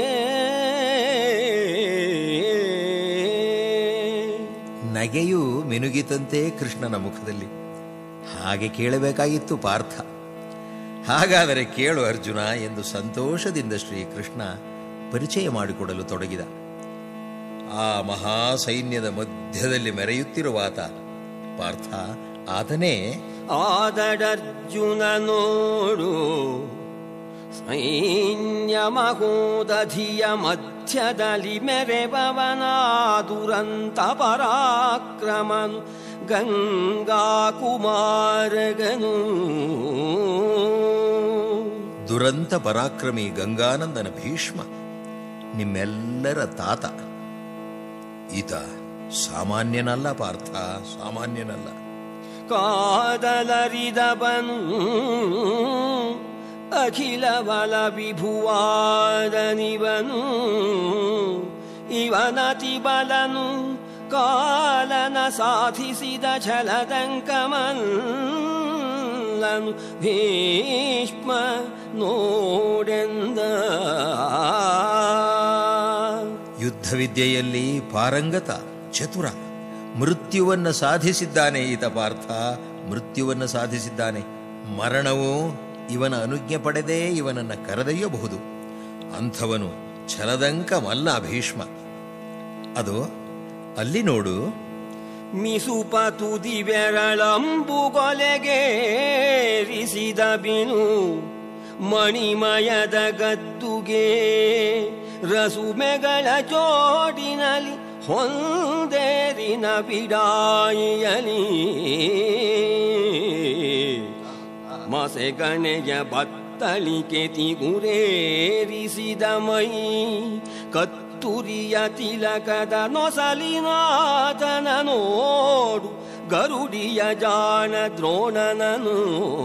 ನಗೆಯು ಮಿನುಗಿತಂತೆ ಕೃಷ್ಣನ ಮುಖದಲ್ಲಿ ಹಾಗೆ ಕೇಳಬೇಕಾಗಿತ್ತು ಪಾರ್ಥ ಹಾಗಾದರೆ ಕೇಳು ಅರ್ಜುನ ಎಂದು ಸಂತೋಷದಿಂದ ಶ್ರೀಕೃಷ್ಣ ಪರಿಚಯ ಮಾಡಿಕೊಡಲು ತೊಡಗಿದ ಆ ಮಹಾ ಸೈನ್ಯದ ಮಧ್ಯದಲ್ಲಿ ಮೆರೆಯುತ್ತಿರುವಾತ ಪಾರ್ಥ ಆತನೇ ಆದಡರ್ಜುನ ನೋಡು ಸೈನ್ಯ ಮಹೋದಧಿಯ ಮಧ್ಯ ಮಧ್ಯದಲ್ಲಿ ಮೆರೆಬವನ ದುರಂತ ಪರಾಕ್ರಮನು ಗಂಗಾ ಕುಮಾರಗನು ದುರಂತ ಪರಾಕ್ರಮಿ ಗಂಗಾನಂದನ ಭೀಷ್ಮ ನಿಮ್ಮೆಲ್ಲರ ತಾತ ಈತ ಸಾಮಾನ್ಯನಲ್ಲ ಪಾರ್ಥ ಸಾಮಾನ್ಯನಲ್ಲ ಕಾದಲರಿದವನು ಅಖಿಲ ಬಲ ವಿಭುವಾದನಿವನು ಇವನತಿ ಬಲನು ಕಾಲನ ಸಾಧಿಸಿದ ಛಲದಂಕಮಲ್ಲನು ಭೀಷ್ಮ ನೋಡೆಂದ ಯುದ್ಧ ವಿದ್ಯೆಯಲ್ಲಿ ಪಾರಂಗತ ಚತುರ ಮೃತ್ಯುವನ್ನು ಸಾಧಿಸಿದ್ದಾನೆ ಈತ ಪಾರ್ಥ ಮೃತ್ಯುವನ್ನು ಸಾಧಿಸಿದ್ದಾನೆ ಮರಣವು ಇವನ ಅನುಜ್ಞೆ ಪಡೆದೇ ಇವನನ್ನು ಕರೆದೊಯ್ಯಬಹುದು ಅಂಥವನು ಛಲದಂಕಮಲ್ಲ ಭೀಷ್ಮ ಅದು ಅಲ್ಲಿ ನೋಡು ಮಿಸುಪ ತುದಿ ಬೆರಳಂಬುಗೊಲೆಗೇರಿಸಿದ ಬಿನು ಮಣಿಮಯದ ಗದ್ದುಗೆ ರಸುಮೆಗಳ ಜೋಡಿನಲ್ಲಿ ಹೊಂದೇರಿನ ಬಿಡಾಯಿಯಲಿ ಮಸೆಗಣೆಯ ಬತ್ತಳಿಕೆ ತಿಗುರೇರಿಸಿದ ಮೈ ಕತ್ತುರಿಯ ತಿಲಕದ ನೊಸಲಿನಾಥನ ನೋಡು ಗರುಡಿಯ ಜಾಣ ದ್ರೋಣನನು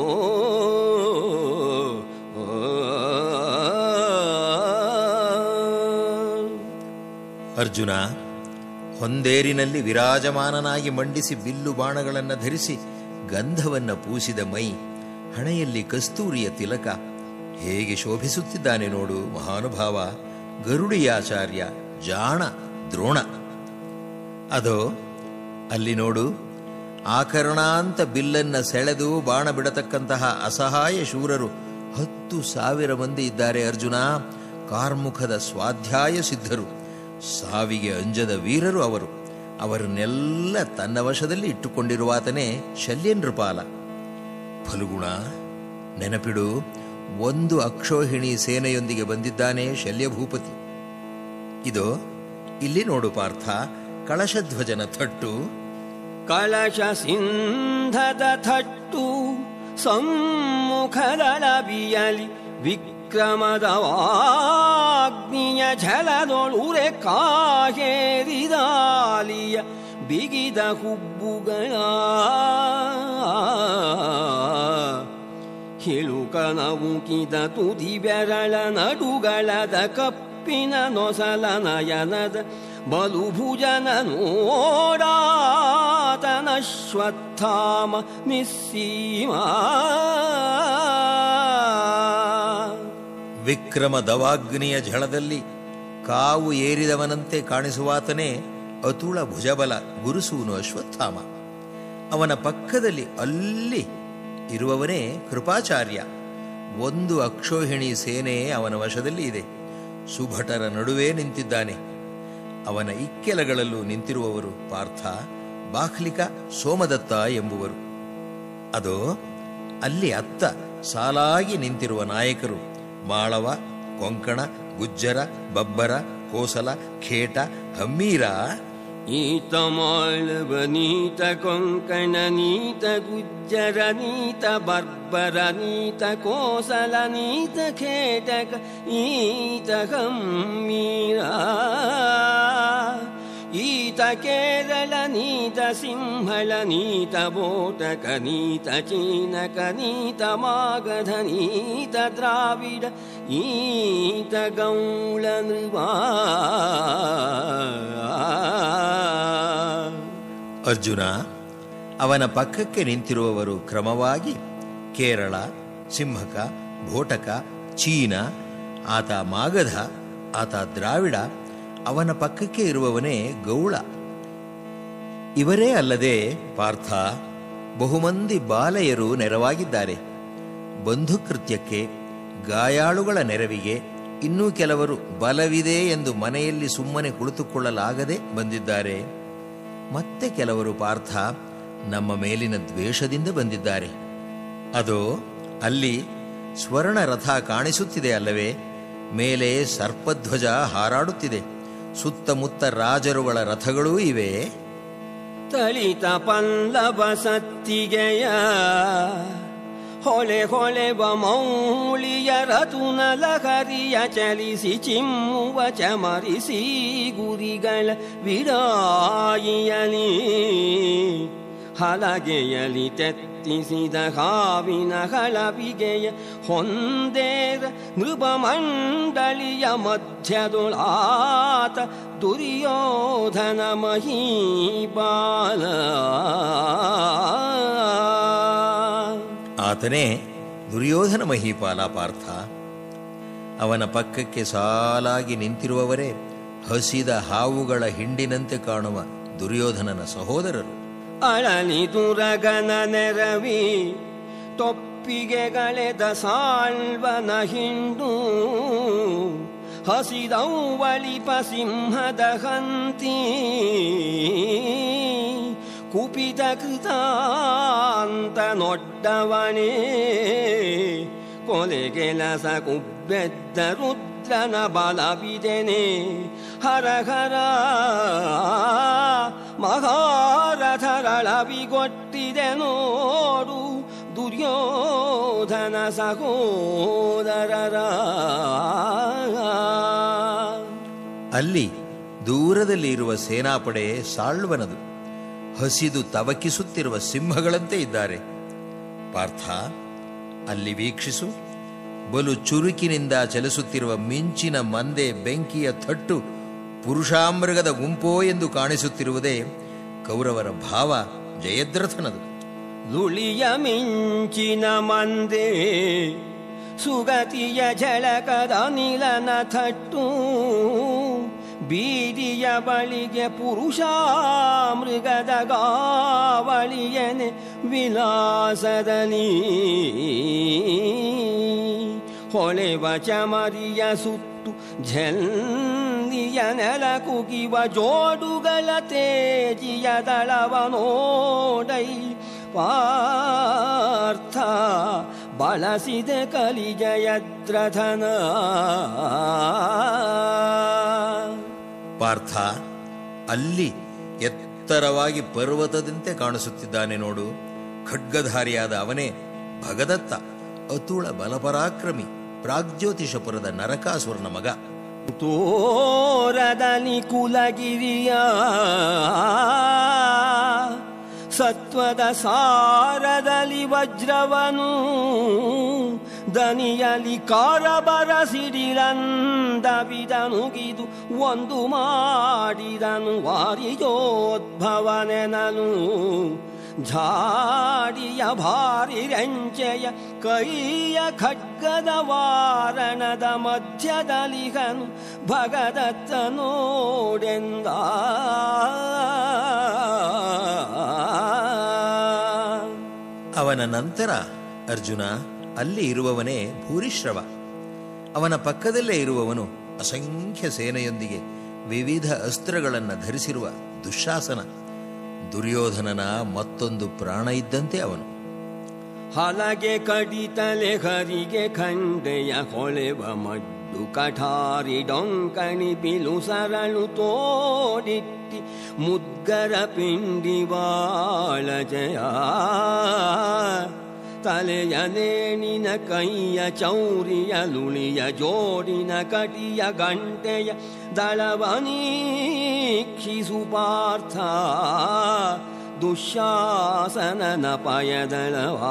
ಅರ್ಜುನ ಹೊಂದೇರಿನಲ್ಲಿ ವಿರಾಜಮಾನನಾಗಿ ಮಂಡಿಸಿ ಬಿಲ್ಲು ಬಾಣಗಳನ್ನು ಧರಿಸಿ ಗಂಧವನ್ನ ಪೂಸಿದ ಮೈ ಹಣೆಯಲ್ಲಿ ಕಸ್ತೂರಿಯ ತಿಲಕ ಹೇಗೆ ಶೋಭಿಸುತ್ತಿದ್ದಾನೆ ನೋಡು ಮಹಾನುಭಾವ ಗರುಡಿಯಾಚಾರ್ಯ ಜಾಣ ದ್ರೋಣ ಅದೋ ಅಲ್ಲಿ ನೋಡು ಆಕರಣಾಂತ ಬಿಲ್ಲನ್ನ ಸೆಳೆದು ಬಾಣ ಬಿಡತಕ್ಕಂತಹ ಅಸಹಾಯ ಶೂರರು ಹತ್ತು ಸಾವಿರ ಮಂದಿ ಇದ್ದಾರೆ ಅರ್ಜುನ ಕಾರ್ಮುಖದ ಸ್ವಾಧ್ಯಾಯ ಸಿದ್ಧರು ಸಾವಿಗೆ ಅಂಜದ ವೀರರು ಅವರು ಅವರನ್ನೆಲ್ಲ ತನ್ನ ವಶದಲ್ಲಿ ಇಟ್ಟುಕೊಂಡಿರುವಾತನೇ ಶಲ್ಯ ನೃಪಾಲ ಫಲುಗುಣ ನೆನಪಿಡು ಒಂದು ಅಕ್ಷೋಹಿಣಿ ಸೇನೆಯೊಂದಿಗೆ ಬಂದಿದ್ದಾನೆ ಶಲ್ಯಭೂಪತಿ ಇದು ಇಲ್ಲಿ ನೋಡು ಪಾರ್ಥ ಕಳಶಧ್ವಜನ ತಟ್ಟು ಕಳಶ ಸಿಂಧದ ಥಟ್ಟು ಸಮ್ಮುಖದಳ ಬಿಯಲಿ ವಿಕ್ರಮದ ವಾಗ್ನಿಯ ಝಲದೊಳುರೆ ಕಾಹೇರಿದಾಲಿಯ ಬಿಗಿದ ಹುಬ್ಬುಗಳ ಹಿಳುಕನ ಉಕಿದ ತುದಿ ಬೆರಳ ನಡುಗಳದ ಕಪ್ಪಿನ ನೊಸಲ ನಯನದ ಬಲುಭುಜನ ನೋಡಾತನ ಶ್ವತ್ಥಾಮ ನಿಸ್ಸೀಮ ವಿಕ್ರಮ ದವಾಗ್ನಿಯ ಝಳದಲ್ಲಿ ಕಾವು ಏರಿದವನಂತೆ ಕಾಣಿಸುವಾತನೇ ಅತುಳ ಭುಜಬಲ ಗುರುಸೂನು ಅಶ್ವತ್ಥಾಮ ಅವನ ಪಕ್ಕದಲ್ಲಿ ಅಲ್ಲಿ ಇರುವವನೇ ಕೃಪಾಚಾರ್ಯ ಒಂದು ಅಕ್ಷೋಹಿಣಿ ಸೇನೆ ಅವನ ವಶದಲ್ಲಿ ಇದೆ ಸುಭಟರ ನಡುವೆ ನಿಂತಿದ್ದಾನೆ ಅವನ ಇಕ್ಕೆಲಗಳಲ್ಲೂ ನಿಂತಿರುವವರು ಪಾರ್ಥ ಬಾಹ್ಲಿಕ ಸೋಮದತ್ತ ಎಂಬುವರು ಅದೋ ಅಲ್ಲಿ ಅತ್ತ ಸಾಲಾಗಿ ನಿಂತಿರುವ ನಾಯಕರು ಮಾಳವ ಕೊಂಕಣ ಗುಜ್ಜರ ಬಬ್ಬರ ಕೋಸಲ ಖೇಟ ಹಮ್ಮೀರ ಈತ ಮಾಳವ ನೀತ ಕೊಂಕಣ ನೀತ ಗುಜ್ಜರ ನೀತ ಬರ್ಬರ ನೀತ ಕೋಸಲ ನೀತ ಖೇಟಕ ಈತ ಗಮ್ಮೀರ ಈತ ಕೇರಳ ನೀತ ಸಿಂಹಳ ನೀತ ಬೋಟಕ ನೀತ ಚೀನಕ ನೀತ ಮಾಗಧ ನೀತ ದ್ರಾವಿಡ ಈತ ಗೌಳ ನೃವಾ ಅರ್ಜುನ ಅವನ ಪಕ್ಕಕ್ಕೆ ನಿಂತಿರುವವರು ಕ್ರಮವಾಗಿ ಕೇರಳ ಸಿಂಹಕ ಭೋಟಕ ಚೀನ ಆತ ಮಾಗಧ ಆತ ದ್ರಾವಿಡ ಅವನ ಪಕ್ಕಕ್ಕೆ ಇರುವವನೇ ಗೌಳ ಇವರೇ ಅಲ್ಲದೆ ಪಾರ್ಥ ಬಹುಮಂದಿ ಬಾಲೆಯರು ನೆರವಾಗಿದ್ದಾರೆ ಬಂಧುಕೃತ್ಯಕ್ಕೆ ಗಾಯಾಳುಗಳ ನೆರವಿಗೆ ಇನ್ನೂ ಕೆಲವರು ಬಲವಿದೆ ಎಂದು ಮನೆಯಲ್ಲಿ ಸುಮ್ಮನೆ ಕುಳಿತುಕೊಳ್ಳಲಾಗದೆ ಬಂದಿದ್ದಾರೆ ಮತ್ತೆ ಕೆಲವರು ಪಾರ್ಥ ನಮ್ಮ ಮೇಲಿನ ದ್ವೇಷದಿಂದ ಬಂದಿದ್ದಾರೆ ಅದೋ ಅಲ್ಲಿ ಸ್ವರ್ಣ ರಥ ಕಾಣಿಸುತ್ತಿದೆ ಅಲ್ಲವೇ ಮೇಲೆ ಸರ್ಪಧ್ವಜ ಹಾರಾಡುತ್ತಿದೆ ಸುತ್ತಮುತ್ತ ರಾಜರುಗಳ ರಥಗಳೂ ಇವೆ ತಳಿತ ಪಲ್ಲವ ಸತ್ತಿಗೆಯ ಹೊಳೆ ಹೊಳೆವ ಮೌಳಿಯ ರತುನ ಲಹರಿಯ ಚಲಿಸಿ ಚಿಮ್ಮುವ ಚಮರಿಸಿ ಗುರಿಗಳ ವಿರಾಯಿಯಲಿ ಹಲಗೆಯಲಿ ತೆತ್ತಿಸಿದ ಹಾವಿನ ಹಳವಿಗೆಯ ಹೊಂದೇರ ನೃಪಮಂಡಳಿಯ ಮಧ್ಯದೊಳಾತ ದುರ್ಯೋಧನ ಮಹೀಪಾಲ ಆತನೇ ದುರ್ಯೋಧನ ಮಹೀಪಾಲ ಪಾರ್ಥ ಅವನ ಪಕ್ಕಕ್ಕೆ ಸಾಲಾಗಿ ನಿಂತಿರುವವರೇ ಹಸಿದ ಹಾವುಗಳ ಹಿಂಡಿನಂತೆ ಕಾಣುವ ದುರ್ಯೋಧನನ ಸಹೋದರರು ಅಳಲಿ ದುರಗನ ನೆರವಿ ತೊಪ್ಪಿಗೆಗಳೆದ ಸಾಳ್ವನ ಹಿಂಡು ಹಸಿದೌವಳಿಪ ಸಿಂಹದ ಹಂತಿ ಕುಪಿತ ಕೃತಾಂತ ನೊಡ್ಡವನೇ ಕೊಲೆಗೆಲಸ ಕುಬ್ಬೆದ್ದ ರುದ್ರನ ಬಲವಿದೆನೆ ಹರ ಹರ ಮಹಾರಥರಳವಿಗೊಟ್ಟಿದೆ ನೋಡು ದುರ್ಯೋಧನ ಸಹೋದರರ ಅಲ್ಲಿ ದೂರದಲ್ಲಿ ಇರುವ ಸೇನಾಪಡೆ ಸಾಳ್ವನದು ಹಸಿದು ತವಕಿಸುತ್ತಿರುವ ಸಿಂಹಗಳಂತೆ ಇದ್ದಾರೆ ಪಾರ್ಥ ಅಲ್ಲಿ ವೀಕ್ಷಿಸು ಬಲು ಚುರುಕಿನಿಂದ ಚಲಿಸುತ್ತಿರುವ ಮಿಂಚಿನ ಮಂದೆ ಬೆಂಕಿಯ ಥಟ್ಟು ಪುರುಷಾಮೃಗದ ಗುಂಪೋ ಎಂದು ಕಾಣಿಸುತ್ತಿರುವುದೇ ಕೌರವರ ಭಾವ ಜಯದ್ರಥನದು ದುಳಿಯ ಮಿಂಚಿನ ಮಂದೆ ಸುಗತಿಯ ಝಳಕದ ನಿಲನ ಥಟ್ಟು ಬೀದಿಯ ಬಳಿಗೆ ಪುರುಷ ಮೃಗದ ಗಾವಳಿಯನೆ ವಿಲಾಸದಲ್ಲಿ ಹೊಳೆವ ಚಮರಿಯ ಸುತ್ತು ಝಲ್ಲಿಯ ನೆಲ ಕುಗಿವ ಜೋಡುಗಳ ತೇಜಿಯ ದಳವ ನೋಡೈ ಪಾರ್ಥ ಬಳಸಿದೆ ಕಲಿಜಯದ್ರಥನ ಪಾರ್ಥ ಅಲ್ಲಿ ಎತ್ತರವಾಗಿ ಪರ್ವತದಂತೆ ಕಾಣಿಸುತ್ತಿದ್ದಾನೆ ನೋಡು ಖಡ್ಗಧಾರಿಯಾದ ಅವನೇ ಭಗದತ್ತ ಅತುಳ ಬಲಪರಾಕ್ರಮಿ ಪ್ರಾಗ್ಜ್ಯೋತಿಷಪುರದ ನರಕಾಸುರನ ಮಗ ತೋರದಲ್ಲಿ ಕುಲಗಿರಿಯ ಸತ್ವದ ಸಾರದಲ್ಲಿ ವಜ್ರವನು ದನಿಯಲಿ ಕಾರಬರ ಸಿಡಿಲಂದವಿದನುಗಿದು ಒಂದು ಮಾಡಿದನು ವಾರಿಜೋದ್ಭವನೆನನು ಝಾಡಿಯ ಭಾರಿ ರಂಚೆಯ ಕೈಯ ಖಡ್ಗದ ವಾರಣದ ಮಧ್ಯದಲಿಗನು ಭಗದತ್ತ ನೋಡೆಂದ ಅವನ ನಂತರ ಅರ್ಜುನ ಅಲ್ಲಿ ಇರುವವನೇ ಭೂರಿಶ್ರವ ಅವನ ಪಕ್ಕದಲ್ಲೇ ಇರುವವನು ಅಸಂಖ್ಯ ಸೇನೆಯೊಂದಿಗೆ ವಿವಿಧ ಅಸ್ತ್ರಗಳನ್ನು ಧರಿಸಿರುವ ದುಶ್ಯಾಸನ ದುರ್ಯೋಧನನ ಮತ್ತೊಂದು ಪ್ರಾಣ ಇದ್ದಂತೆ ಅವನು ಹಲಗೆ ಕಡಿತಲೆ ಹರಿಗೆ ಖಂಡೆಯ ಹೊಳೆವ ಮಡ್ಡು ಕಠಾರಿ ಡೊಂಕಣಿ ಬಿಲು ಸರಳು ತೋಡಿಟ್ಟಿ ಮುದ್ಗರ ಪಿಂಡಿವಾಳ ಜಯ ತಲೆಯ ನೇಣಿನ ಕೈಯ ಚೌರಿಯ ಲುಳಿಯ ಜೋಡಿನ ಕಟಿಯ ಗಂಟೆಯ ದಳವನೀಕ್ಷಿಸು ಪಾರ್ಥ ದುಶ್ಯಾಸನನ ಪಯದಳವಾ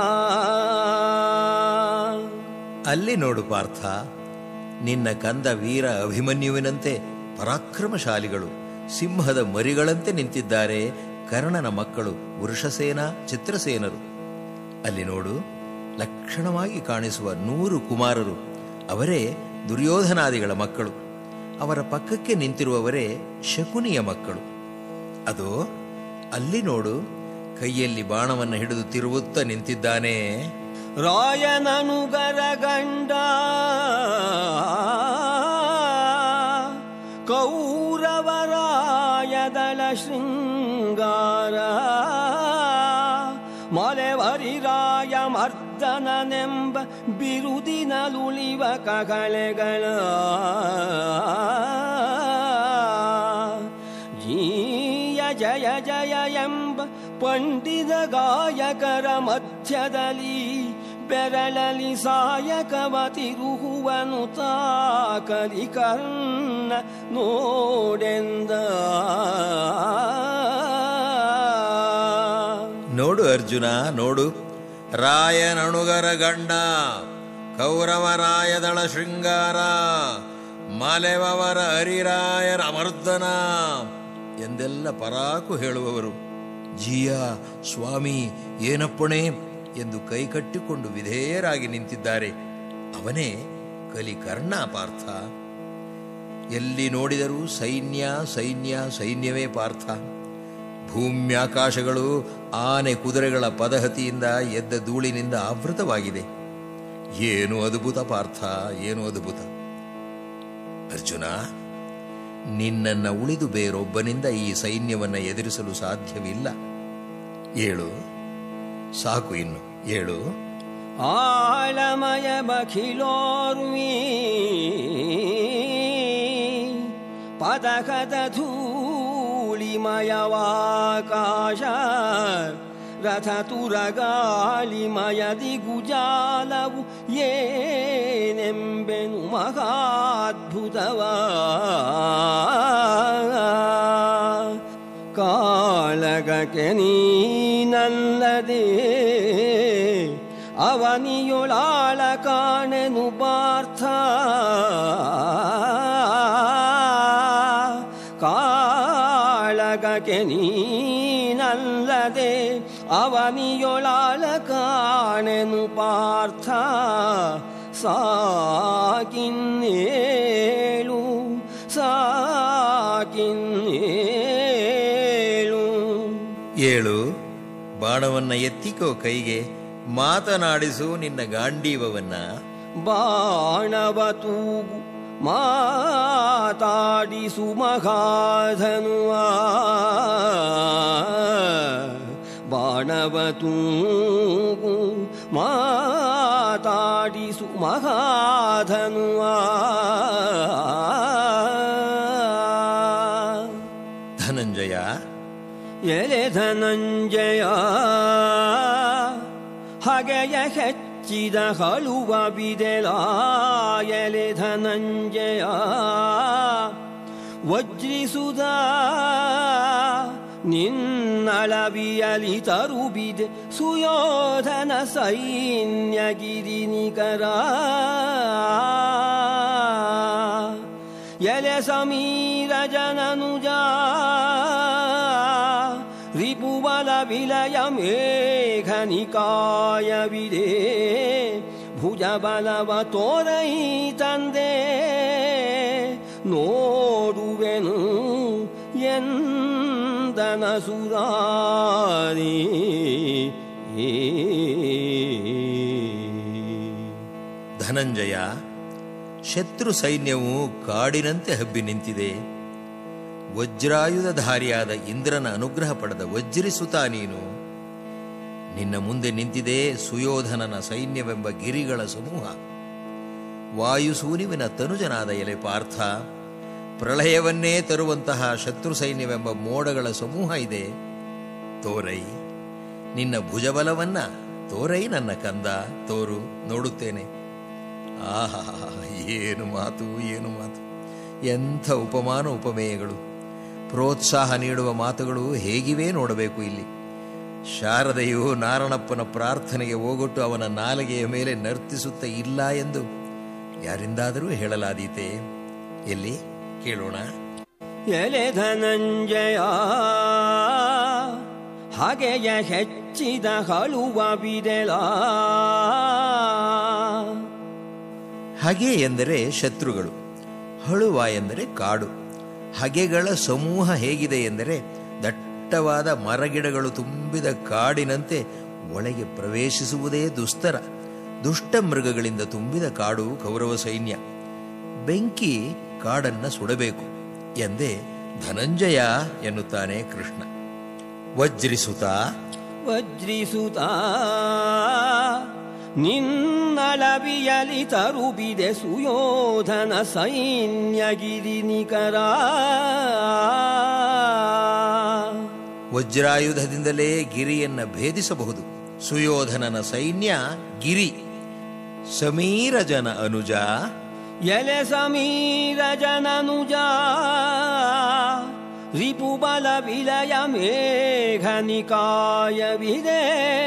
ಅಲ್ಲಿ ನೋಡು ಪಾರ್ಥ ನಿನ್ನ ಕಂದ ವೀರ ಅಭಿಮನ್ಯುವಿನಂತೆ ಪರಾಕ್ರಮಶಾಲಿಗಳು ಸಿಂಹದ ಮರಿಗಳಂತೆ ನಿಂತಿದ್ದಾರೆ ಕರ್ಣನ ಮಕ್ಕಳು ವೃಷಸೇನ ಚಿತ್ರಸೇನರು ಅಲ್ಲಿ ನೋಡು ಲಕ್ಷಣವಾಗಿ ಕಾಣಿಸುವ ನೂರು ಕುಮಾರರು ಅವರೇ ದುರ್ಯೋಧನಾದಿಗಳ ಮಕ್ಕಳು ಅವರ ಪಕ್ಕಕ್ಕೆ ನಿಂತಿರುವವರೇ ಶಕುನಿಯ ಮಕ್ಕಳು ಅದು ಅಲ್ಲಿ ನೋಡು ಕೈಯಲ್ಲಿ ಬಾಣವನ್ನು ಹಿಡಿದು ತಿರುವುತ್ತ ನಿಂತಿದ್ದಾನೆ ರಾಯನನುಗರ ಗಂಡ ಕೌರವರಾಯದಳ ಶೃಂಗಾರ ಮಲೆವರಿರಾಯ ಮರ್ದನನೆಂಬ ಬಿರು ಬಿರುದಿನಲುಳಿವ ಕಗಳೆಗಳ ಜೀಯ ಜಯ ಜಯ ಎಂಬ ಪಂಡಿತ ಗಾಯಕರ ಮಧ್ಯದಲ್ಲಿ ಬೆರಳಲಿ ಸಾಯಕವ ತಿರುಹುವನು ತಾಕಲಿ ಕರ್ಣ ನೋಡೆಂದ ನೋಡು ಅರ್ಜುನ ನೋಡು ರಾಯನಣುಗರ ಗಂಡ ಕೌರವರಾಯದಳ ಶೃಂಗಾರ ಮಲೆವವರ ಹರಿರಾಯರ ಅಮರ್ದನ ಎಂದೆಲ್ಲ ಪರಾಕು ಹೇಳುವವರು ಜಿಯ ಸ್ವಾಮಿ ಏನಪ್ಪಣೆ ಎಂದು ಕೈಕಟ್ಟಿಕೊಂಡು ವಿಧೇಯರಾಗಿ ನಿಂತಿದ್ದಾರೆ ಅವನೇ ಕಲಿಕರ್ಣ ಪಾರ್ಥ ಎಲ್ಲಿ ನೋಡಿದರೂ ಸೈನ್ಯ ಸೈನ್ಯ ಸೈನ್ಯವೇ ಪಾರ್ಥ ಭೂಮ್ಯಾಕಾಶಗಳು ಆನೆ ಕುದುರೆಗಳ ಪದಹತಿಯಿಂದ ಎದ್ದ ಧೂಳಿನಿಂದ ಆವೃತವಾಗಿದೆ ಏನು ಅದ್ಭುತ ಪಾರ್ಥ ಏನು ಅದ್ಭುತ ಅರ್ಜುನ ನಿನ್ನನ್ನ ಉಳಿದು ಬೇರೊಬ್ಬನಿಂದ ಈ ಸೈನ್ಯವನ್ನ ಎದುರಿಸಲು ಸಾಧ್ಯವಿಲ್ಲ ಏಳು ಸಾಕು ಇನ್ನು ಏಳು ಆಳಮಯ ಬಖಿಲೋರ್ಮಿ ಪದಕದ ಧೂಳಿಮಯವಾಕಾಶ ರಥ ತುರಗಾಳಿಮಯ ದಿಗುಜಾಲವು ಏನೆಂಬೆನು ಮಹಾದ್ಭುತವ ಕಾಳಗಕ್ಕೆ ನೀನಲ್ಲದೆ ಅವನಿಯೊಳಾಳ ಕಾಣೆನು ಪಾರ್ಥ ಕಾಳಗಕ್ಕೆ ನೀನಲ್ಲದೆ ಅವನಿಯೊಳಾಳ ಕಾಣೆನು ಪಾರ್ಥ ಸಾಕಿನ್ನೇಳು ಸಾಕಿನ್ನೇಳು ಏಳು ಬಾಣವನ್ನ ಎತ್ತಿಕೋ ಕೈಗೆ ಮಾತನಾಡಿಸು ನಿನ್ನ ಗಾಂಡೀವವನ್ನ ಬಾಣವ ತೂಗು ಮಾತಾಡಿಸು ಮಗಾಧನುವ ಬಾಣವ ತೂಗು ಮಾತಾಡಿಸು ಮಗಾಧನುವ ಧನಂಜಯ ಎಲೆ ಧನಂಜಯ ಹಗೆಯ ಹೆಚ್ಚಿದ ಹಳುವ ಬಿದೆಲ ಎಲೆ ಧನಂಜಯ ವಜ್ರಿಸುದ ನಿನ್ನಳವಿಯಲಿ ತರುಬಿದೆ ಸುಯೋಧನ ಸೈನ್ಯಗಿರಿನಿಕರ ಎಲೆ ಸಮೀರ ಜನನುಜ ರಿಪುಬಲ ವಿಲಯ ಮೇಘನಿಕಾಯವಿದೆ ಭುಜಬಲವ ತೋರೈ ತಂದೆ ನೋಡುವೆನು ಎಂದನ ಸುರಾರಿ ಧನಂಜಯ ಶತ್ರು ಸೈನ್ಯವು ಕಾಡಿನಂತೆ ಹಬ್ಬಿ ನಿಂತಿದೆ ವಜ್ರಾಯುಧಧಾರಿಯಾದ ಇಂದ್ರನ ಅನುಗ್ರಹ ಪಡೆದ ವಜ್ರಿಸುತ್ತ ನೀನು ನಿನ್ನ ಮುಂದೆ ನಿಂತಿದೆ ಸುಯೋಧನನ ಸೈನ್ಯವೆಂಬ ಗಿರಿಗಳ ಸಮೂಹ ವಾಯುಸೂನಿವಿನ ತನುಜನಾದ ಎಲೆ ಪಾರ್ಥ ಪ್ರಳಯವನ್ನೇ ತರುವಂತಹ ಶತ್ರು ಸೈನ್ಯವೆಂಬ ಮೋಡಗಳ ಸಮೂಹ ಇದೆ ತೋರೈ ನಿನ್ನ ಭುಜಬಲವನ್ನ ತೋರೈ ನನ್ನ ಕಂದ ತೋರು ನೋಡುತ್ತೇನೆ ಆಹಾ ಏನು ಮಾತು ಏನು ಮಾತು ಎಂಥ ಉಪಮಾನ ಉಪಮೇಯಗಳು ಪ್ರೋತ್ಸಾಹ ನೀಡುವ ಮಾತುಗಳು ಹೇಗಿವೆ ನೋಡಬೇಕು ಇಲ್ಲಿ ಶಾರದೆಯು ನಾರಣಪ್ಪನ ಪ್ರಾರ್ಥನೆಗೆ ಹೋಗೊಟ್ಟು ಅವನ ನಾಲಿಗೆಯ ಮೇಲೆ ನರ್ತಿಸುತ್ತ ಇಲ್ಲ ಎಂದು ಯಾರಿಂದಾದರೂ ಹೇಳಲಾದೀತೆ ಎಲ್ಲಿ ಕೇಳೋಣ ಎಲೆ ಧನಂಜಯ ಹಗೆಯ ಹೆಚ್ಚಿದ ಹಳುವ ಬಿದೆಲ ಹಗೆ ಎಂದರೆ ಶತ್ರುಗಳು ಹಳುವ ಎಂದರೆ ಕಾಡು ಹಗೆಗಳ ಸಮೂಹ ಹೇಗಿದೆ ಎಂದರೆ ದಟ್ಟವಾದ ಮರಗಿಡಗಳು ತುಂಬಿದ ಕಾಡಿನಂತೆ ಒಳಗೆ ಪ್ರವೇಶಿಸುವುದೇ ದುಸ್ತರ ದುಷ್ಟ ಮೃಗಗಳಿಂದ ತುಂಬಿದ ಕಾಡು ಕೌರವ ಸೈನ್ಯ ಬೆಂಕಿ ಕಾಡನ್ನ ಸುಡಬೇಕು ಎಂದೇ ಧನಂಜಯ ಎನ್ನುತ್ತಾನೆ ಕೃಷ್ಣ ವಜ್ರಿಸುತ್ತ ವಜ್ರಿಸುತ ನಿನ್ನಳವಿಯಲಿ ತರುಬಿದೆ ಸುಯೋಧನ ಸೈನ್ಯಗಿರಿ ನಿಕರ ವಜ್ರಾಯುಧದಿಂದಲೇ ಗಿರಿಯನ್ನ ಭೇದಿಸಬಹುದು ಸುಯೋಧನನ ಸೈನ್ಯ ಗಿರಿ ಸಮೀರ ಜನ ಅನುಜ ಎಲೆ ಸಮೀರ ಜನನುಜ ರಿಪುಬಲ ವಿಲಯ ಮೇಘ ನಿಕಾಯವಿದೆ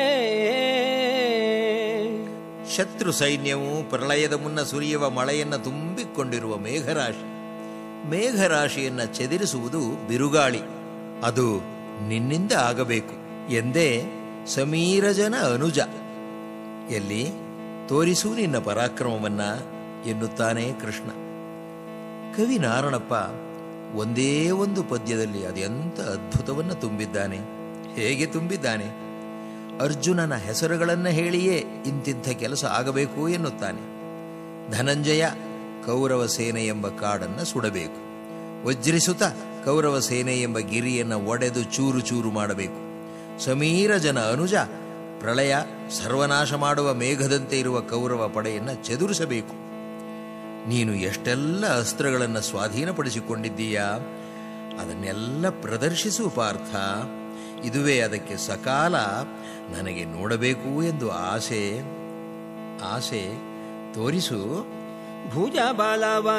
ಶತ್ರು ಸೈನ್ಯವು ಪ್ರಳಯದ ಮುನ್ನ ಸುರಿಯುವ ಮಳೆಯನ್ನ ತುಂಬಿಕೊಂಡಿರುವ ಮೇಘರಾಶಿ ಮೇಘರಾಶಿಯನ್ನ ಚೆದಿರಿಸುವುದು ಬಿರುಗಾಳಿ ಅದು ನಿನ್ನಿಂದ ಆಗಬೇಕು ಎಂದೇ ಸಮೀರಜನ ಅನುಜ ಎಲ್ಲಿ ತೋರಿಸು ನಿನ್ನ ಪರಾಕ್ರಮವನ್ನ ಎನ್ನುತ್ತಾನೆ ಕೃಷ್ಣ ಕವಿ ನಾರಣಪ್ಪ ಒಂದೇ ಒಂದು ಪದ್ಯದಲ್ಲಿ ಅದೆಂಥ ಅದ್ಭುತವನ್ನು ತುಂಬಿದ್ದಾನೆ ಹೇಗೆ ತುಂಬಿದ್ದಾನೆ ಅರ್ಜುನನ ಹೆಸರುಗಳನ್ನು ಹೇಳಿಯೇ ಇಂತಿಂಥ ಕೆಲಸ ಆಗಬೇಕು ಎನ್ನುತ್ತಾನೆ ಧನಂಜಯ ಕೌರವ ಸೇನೆ ಎಂಬ ಕಾಡನ್ನು ಸುಡಬೇಕು ವಜ್ರಿಸುತ್ತ ಕೌರವ ಸೇನೆ ಎಂಬ ಗಿರಿಯನ್ನು ಒಡೆದು ಚೂರು ಚೂರು ಮಾಡಬೇಕು ಸಮೀರ ಜನ ಅನುಜ ಪ್ರಳಯ ಸರ್ವನಾಶ ಮಾಡುವ ಮೇಘದಂತೆ ಇರುವ ಕೌರವ ಪಡೆಯನ್ನು ಚದುರಿಸಬೇಕು ನೀನು ಎಷ್ಟೆಲ್ಲ ಅಸ್ತ್ರಗಳನ್ನು ಸ್ವಾಧೀನಪಡಿಸಿಕೊಂಡಿದ್ದೀಯಾ ಅದನ್ನೆಲ್ಲ ಪ್ರದರ್ಶಿಸು ಪಾರ್ಥ ಇದುವೇ ಅದಕ್ಕೆ ಸಕಾಲ ನನಗೆ ನೋಡಬೇಕು ಎಂದು ಆಸೆ ಆಸೆ ತೋರಿಸು ಭುಜ ಬಲವ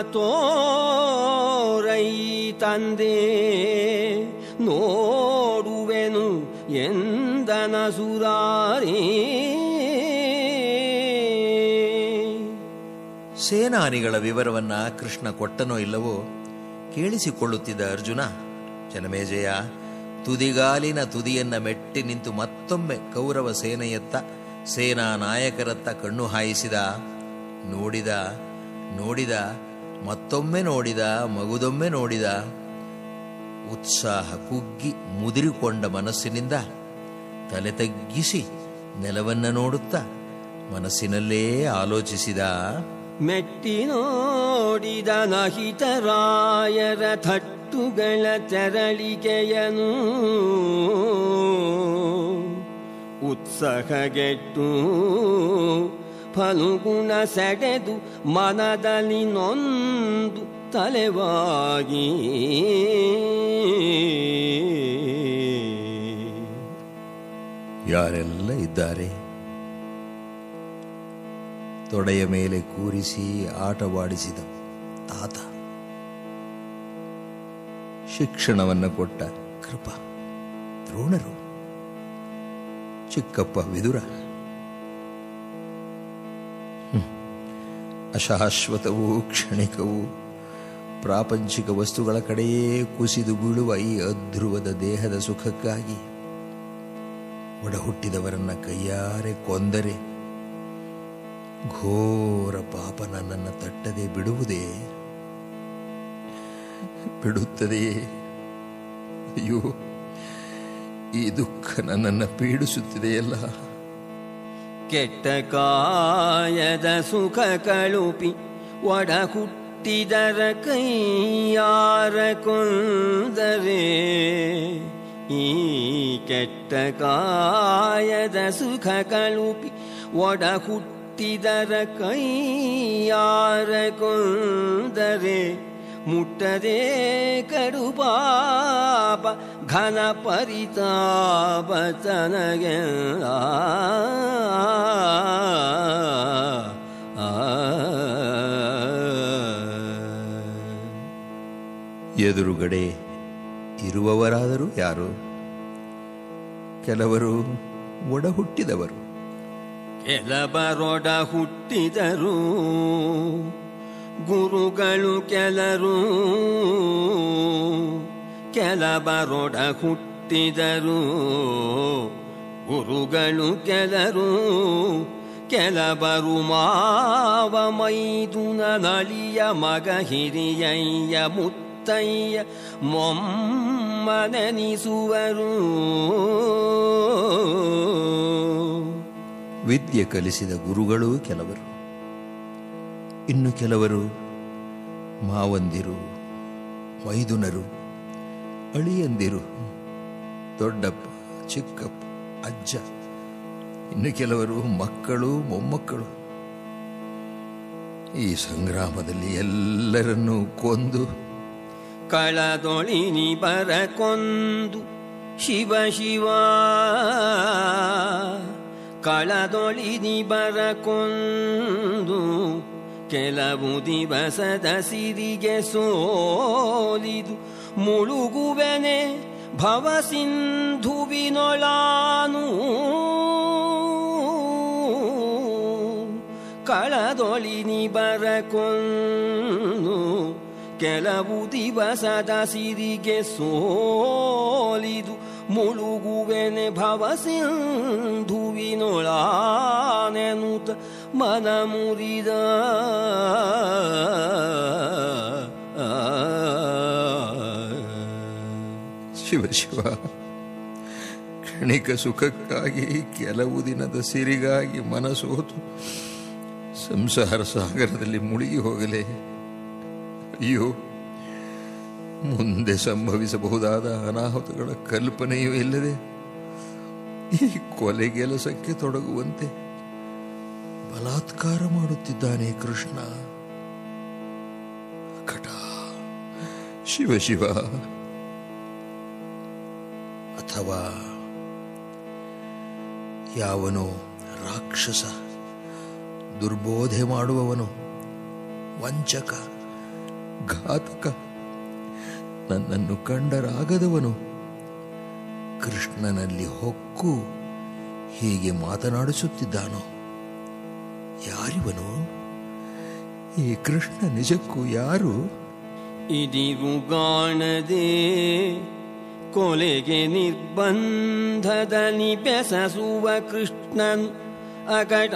ತೋರೈ ತಂದೆ ನೋಡುವೆನು ಎಂದನ ಸುರಾರಿ ಸೇನಾನಿಗಳ ವಿವರವನ್ನ ಕೃಷ್ಣ ಕೊಟ್ಟನೋ ಇಲ್ಲವೋ ಕೇಳಿಸಿಕೊಳ್ಳುತ್ತಿದ್ದ ಅರ್ಜುನ ಜನಮೇಜಯ ತುದಿಗಾಲಿನ ತುದಿಯನ್ನ ಮೆಟ್ಟಿ ನಿಂತು ಮತ್ತೊಮ್ಮೆ ಕೌರವ ಸೇನೆಯತ್ತ ಸೇನಾ ನಾಯಕರತ್ತ ಕಣ್ಣು ಹಾಯಿಸಿದ ನೋಡಿದ ನೋಡಿದ ಮತ್ತೊಮ್ಮೆ ನೋಡಿದ ಮಗುದೊಮ್ಮೆ ನೋಡಿದ ಉತ್ಸಾಹ ಕುಗ್ಗಿ ಮುದಿರಿಕೊಂಡ ಮನಸ್ಸಿನಿಂದ ತಲೆ ತಗ್ಗಿಸಿ ನೆಲವನ್ನ ನೋಡುತ್ತಾ ಮನಸ್ಸಿನಲ್ಲೇ ಆಲೋಚಿಸಿದ ಮೆಟ್ಟಿ ನೋಡಿದ ನಹಿತರಾಯರ ಥಟ್ಟುಗಳ ತೆರಳಿಕೆಯನು ಉತ್ಸಾಹಗೆಟ್ಟು ಫಲುಗುಣ ಸೆಡೆದು ಮನದಲ್ಲಿ ನೊಂದು ತಲೆವಾಗಿ ಯಾರೆಲ್ಲ ಇದ್ದಾರೆ ತೊಡೆಯ ಮೇಲೆ ಕೂರಿಸಿ ಆಟವಾಡಿಸಿದ ತಾತ ಶಿಕ್ಷಣವನ್ನು ಕೊಟ್ಟ ಕೃಪ ದ್ರೋಣರು ಚಿಕ್ಕಪ್ಪ ವಿದುರ ಹ್ಮ್. ಅಶಾಶ್ವತವೂ ಕ್ಷಣಿಕವೂ ಪ್ರಾಪಂಚಿಕ ವಸ್ತುಗಳ ಕಡೆಯೇ ಕುಸಿದು ಬೀಳುವ ಈ ಅಧ್ರುವದ ದೇಹದ ಸುಖಕ್ಕಾಗಿ ಒಡಹುಟ್ಟಿದವರನ್ನ ಕೈಯಾರೆ ಕೊಂದರೆ ಘೋರ ಪಾಪ ನನ್ನನ್ನು ತಟ್ಟದೆ ಬಿಡುವುದೇ ಬಿಡುತ್ತದೆಯೇ ಅಯ್ಯೋ ಈ ದುಃಖ ನನ್ನನ್ನು ಪೀಡಿಸುತ್ತಿದೆಯಲ್ಲ ಕೆಟ್ಟ ಕಾಯದ ಸುಖ ಕಳುಪಿ ಒಡ ಹುಟ್ಟಿದರ ಕೈಯಾರ ಕೊಂದರೆ ಈ ಕೆಟ್ಟ ಕಾಯದ ಸುಖ ಕಳುಪಿ ಒಡ ಹುಟ್ಟಿದರ ಕೈಯಾರ ಕೊಂದರೆ ಮುಟ್ಟದೆ ಕಡು ಪಾಪ ಘನ ಪರಿತಾಪ ತನಗೆ ಆ, ಆ, ಎದುರುಗಡೆ ಇರುವವರಾದರೂ ಯಾರು ಕೆಲವರು ಒಡಹುಟ್ಟಿದವರು ಕೆಲಬರೊಡ ಹುಟ್ಟಿದರು ಗುರುಗಳು ಕೆಲರು ಕೆಲಬರೊಡ ಹುಟ್ಟಿದರು ಗುರುಗಳು ಕೆಲರು ಕೆಲಬರು ಮಾವ ಮೈದುನ ನಳಿಯ ಮಗ ಹಿರಿಯಯ್ಯ ಮುತ್ತಯ್ಯ ಮೊಮ್ಮನೆನಿಸುವರು ವಿದ್ಯೆ ಕಲಿಸಿದ ಗುರುಗಳೂ ಕೆಲವರು ಇನ್ನು ಕೆಲವರು ಮಾವಂದಿರು ಮೈದುನರು ಅಳಿಯಂದಿರು ದೊಡ್ಡಪ್ಪ ಚಿಕ್ಕಪ್ಪ ಅಜ್ಜ ಇನ್ನು ಕೆಲವರು ಮಕ್ಕಳು ಮೊಮ್ಮಕ್ಕಳು ಈ ಸಂಗ್ರಾಮದಲ್ಲಿ ಎಲ್ಲರನ್ನೂ ಕೊಂದು ಕಳದೊಳಿನಿ ಬರಕೊಂದು ಶಿವ ಶಿವ ಕಳದೊಳಿನಿ ಬರಕೊಂದು ಕೆಲವು ದಿವಸದ ಸಿರಿಗೆ ಸೋಲಿದು ಮುಳುಗುವೆನೆ ಭವಸಿಂಧುವಿನೊಳಾನು ಕಳದೊಳಿನಿ ಬರಕೊಂದು ಕೆಲವು ದಿವಸದ ಸಿರಿಗೆ ಸೋಲಿದು ಮುಳುಗುವೆನೆ ಭವಸಿಂಧುವಿನೊಳಾನೆನುತ ಮನ ಮುರಿದ ಶಿವ ಶಿವ ಕ್ಷಣಿಕ ಸುಖಕ್ಕಾಗಿ ಕೆಲವು ದಿನದ ಸಿರಿಗಾಗಿ ಮನಸೋತು ಸಂಸಾರ ಸಾಗರದಲ್ಲಿ ಮುಳುಗಿ ಹೋಗಲೇ ಅಯ್ಯೋ ಮುಂದೆ ಸಂಭವಿಸಬಹುದಾದ ಅನಾಹುತಗಳ ಕಲ್ಪನೆಯೂ ಇಲ್ಲದೆ ಈ ಕೊಲೆಗೆಲಸಕ್ಕೆ ತೊಡಗುವಂತೆ ಬಲಾತ್ಕಾರ ಮಾಡುತ್ತಿದ್ದಾನೆ ಕೃಷ್ಣ ಕಟ ಶಿವ ಶಿವ ಅಥವಾ ಯಾವನೋ ರಾಕ್ಷಸ ದುರ್ಬೋಧೆ ಮಾಡುವವನು ವಂಚಕ ಘಾತಕ ನನ್ನನ್ನು ಕಂಡರಾಗದವನು ಕೃಷ್ಣನಲ್ಲಿ ಹೊಕ್ಕು ಹೀಗೆ ಮಾತನಾಡಿಸುತ್ತಿದ್ದಾನೋ ಯಾರಿವನು ಈ ಕೃಷ್ಣ ನಿಜಕ್ಕೂ ಯಾರು ಇದಿರುಗಾಣದೆ ಕೊಲೆಗೆ ನಿರ್ಬಂಧದಲ್ಲಿ ಬೆಸಸುವ ಕೃಷ್ಣನು ಅಕಟ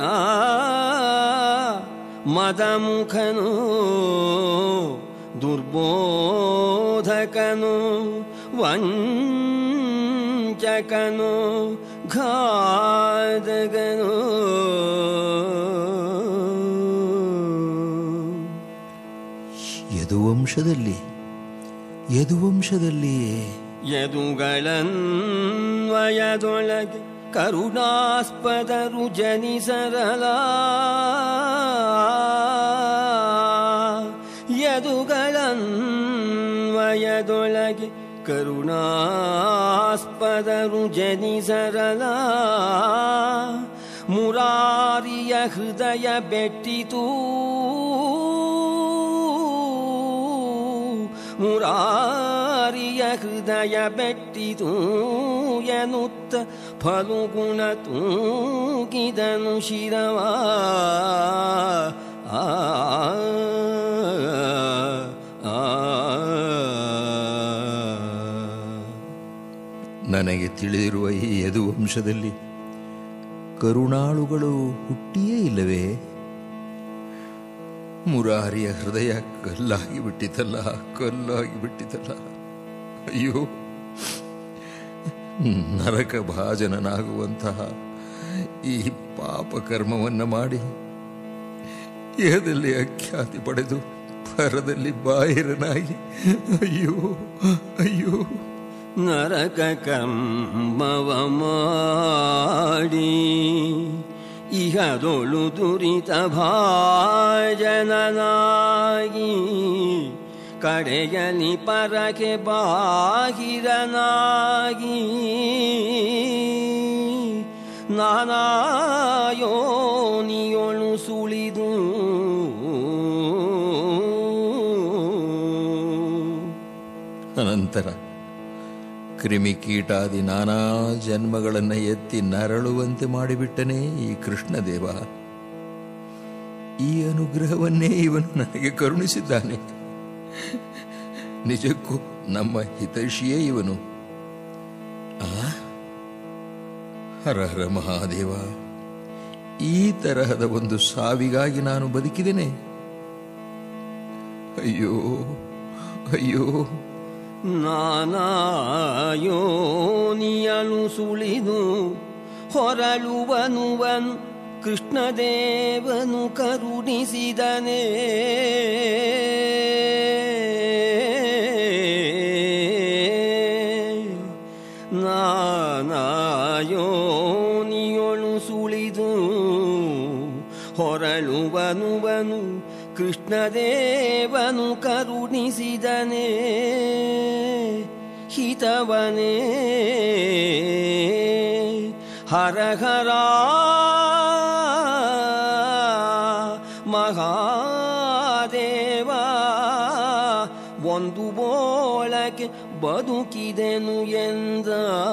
ಮದಮುಖನು ದುರ್ಬೋಧಕನು ವಂಚಕನು ಘಾತಕನು ಯದುವಂಶದಲ್ಲಿ ಯದುವಂಶದಲ್ಲಿ ಯದುಗಳನ್ವಯದೊಳಗೆ ಕರುಣಾಸ್ಪದರು ಜನಿಸರಲ ಯದುಗಳನ್ವಯದೊಳಗೆ ಕರುಣಾಸ್ಪದರು ಜನಿಸರಲ ಮುರಾರಿಯ ಹೃದಯ ಬೆಟ್ಟಿತೂ ಮುರಾರಿಯ ಹೃದಯ ಬೆಟ್ಟಿತು ಎನ್ನುತ್ತ ಫಲುಗುಣ ತೂಗಿದನು ಶಿರವ ಆ ಆ, ನನಗೆ ತಿಳಿದಿರುವ ಈ ಯದುವಂಶದಲ್ಲಿ ಕರುಣಾಳುಗಳು ಹುಟ್ಟಿಯೇ ಇಲ್ಲವೇ ಮುರಾರಿಯ ಹೃದಯ ಕಲ್ಲಾಗಿ ಬಿಟ್ಟಿತಲ್ಲ ಕಲ್ಲಾಗಿ ಬಿಟ್ಟಿತಲ್ಲ ಅಯ್ಯೋ ನರಕ ಭಾಜನನಾಗುವಂತಹ ಈ ಪಾಪ ಕರ್ಮವನ್ನ ಮಾಡಿ ಇಹದಲ್ಲಿ ಅಖ್ಯಾತಿ ಪಡೆದು ಪರದಲ್ಲಿ ಬಾಹಿರನಾಗಿ ಅಯ್ಯೋ ಅಯ್ಯೋ ನರಕ ಕರ್ಮವ ಮಾಡಿ ಇಹದೊಳು ದುರಿತ ಭಾಜನನಾಗಿ ಕಡೆಯಲಿ ಪರಕೆ ಬಾಹಿರನಾಗಿ ನಾನಾಯೋನಿಯೊಳು ಸುಳಿದು ಅನಂತರ ಕ್ರಿಮಿಕೀಟಾದಿ ನಾನಾ ಜನ್ಮಗಳನ್ನು ಎತ್ತಿ ನರಳುವಂತೆ ಮಾಡಿಬಿಟ್ಟನೇ ಈ ಕೃಷ್ಣದೇವ ಈ ಅನುಗ್ರಹವನ್ನೇ ಇವನು ನನಗೆ ಕರುಣಿಸಿದ್ದಾನೆ ನಿಜಕ್ಕೂ ನಮ್ಮ ಹಿತೈಷಿಯೇ ಇವನು ಆ ಹರ ಹರ ಮಹಾದೇವ ಈ ತರಹದ ಒಂದು ಸಾವಿಗಾಗಿ ನಾನು ಬದುಕಿದ್ದೇನೆ ಅಯ್ಯೋ ಅಯ್ಯೋ ನಾನಾಯೋನಿಯಲು ಸುಳಿದು ಹೊರಳುವನುವನು ಕೃಷ್ಣದೇವನು ಕರುಣಿಸಿದನೇ ನಾನಾಯೋನಿಯೊಳು ಸುಳಿ ಕೃಷ್ಣದೇವನು ಕರುಣಿಸಿದನೇ ಹಿತವನೇ ಹರ ಹರ ಮಹಾದೇವ ಒಂದು ಬೋಳಕ್ಕೆ ಬದುಕಿದೆನು ಎಂದ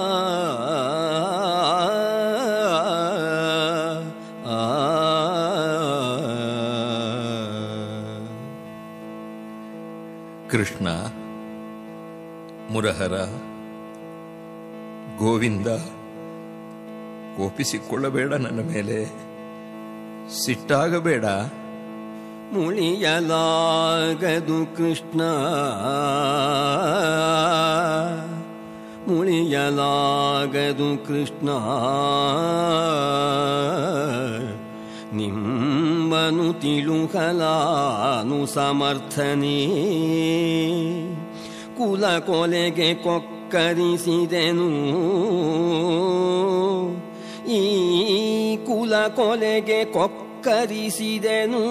ಆ ಕೃಷ್ಣ ಮುರಹರ ಗೋವಿಂದ ಕೋಪಿಸಿಕೊಳ್ಳಬೇಡ ನನ್ನ ಮೇಲೆ ಸಿಟ್ಟಾಗಬೇಡ ಮುಳಿಯಲಾಗದು ಕೃಷ್ಣ ಮುಳಿಯಲಾಗದು ಕೃಷ್ಣ ನಿಮ್ಮನು ತಿಳುಕಲಾನು ಸಮರ್ಥನೇ ಕುಲ ಕೊಲೆಗೆ ಕೊಕ್ಕರಿಸಿದೆನು ಈ ಕುಲ ಕೊಲೆಗೆ ಕೊಕ್ಕರಿಸಿದೆನು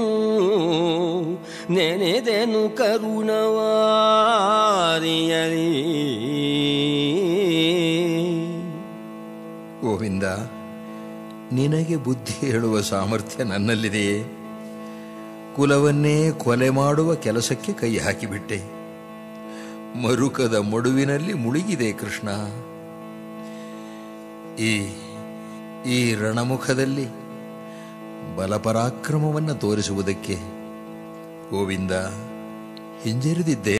ನೆನೆದೆನು ಕರುಣವಾರಿಯಲಿ ಗೋವಿಂದ ನಿನಗೆ ಬುದ್ಧಿ ಹೇಳುವ ಸಾಮರ್ಥ್ಯ ನನ್ನಲ್ಲಿದೆಯೇ ಕುಲವನ್ನೇ ಕೊಲೆ ಮಾಡುವ ಕೆಲಸಕ್ಕೆ ಕೈ ಹಾಕಿಬಿಟ್ಟೆ ಮರುಕದ ಮಡುವಿನಲ್ಲಿ ಮುಳುಗಿದೆ ಕೃಷ್ಣ ಈ ಈ ರಣಮುಖದಲ್ಲಿ ಬಲಪರಾಕ್ರಮವನ್ನು ತೋರಿಸುವುದಕ್ಕೆ ಗೋವಿಂದ ಹಿಂಜರಿದಿದ್ದೆ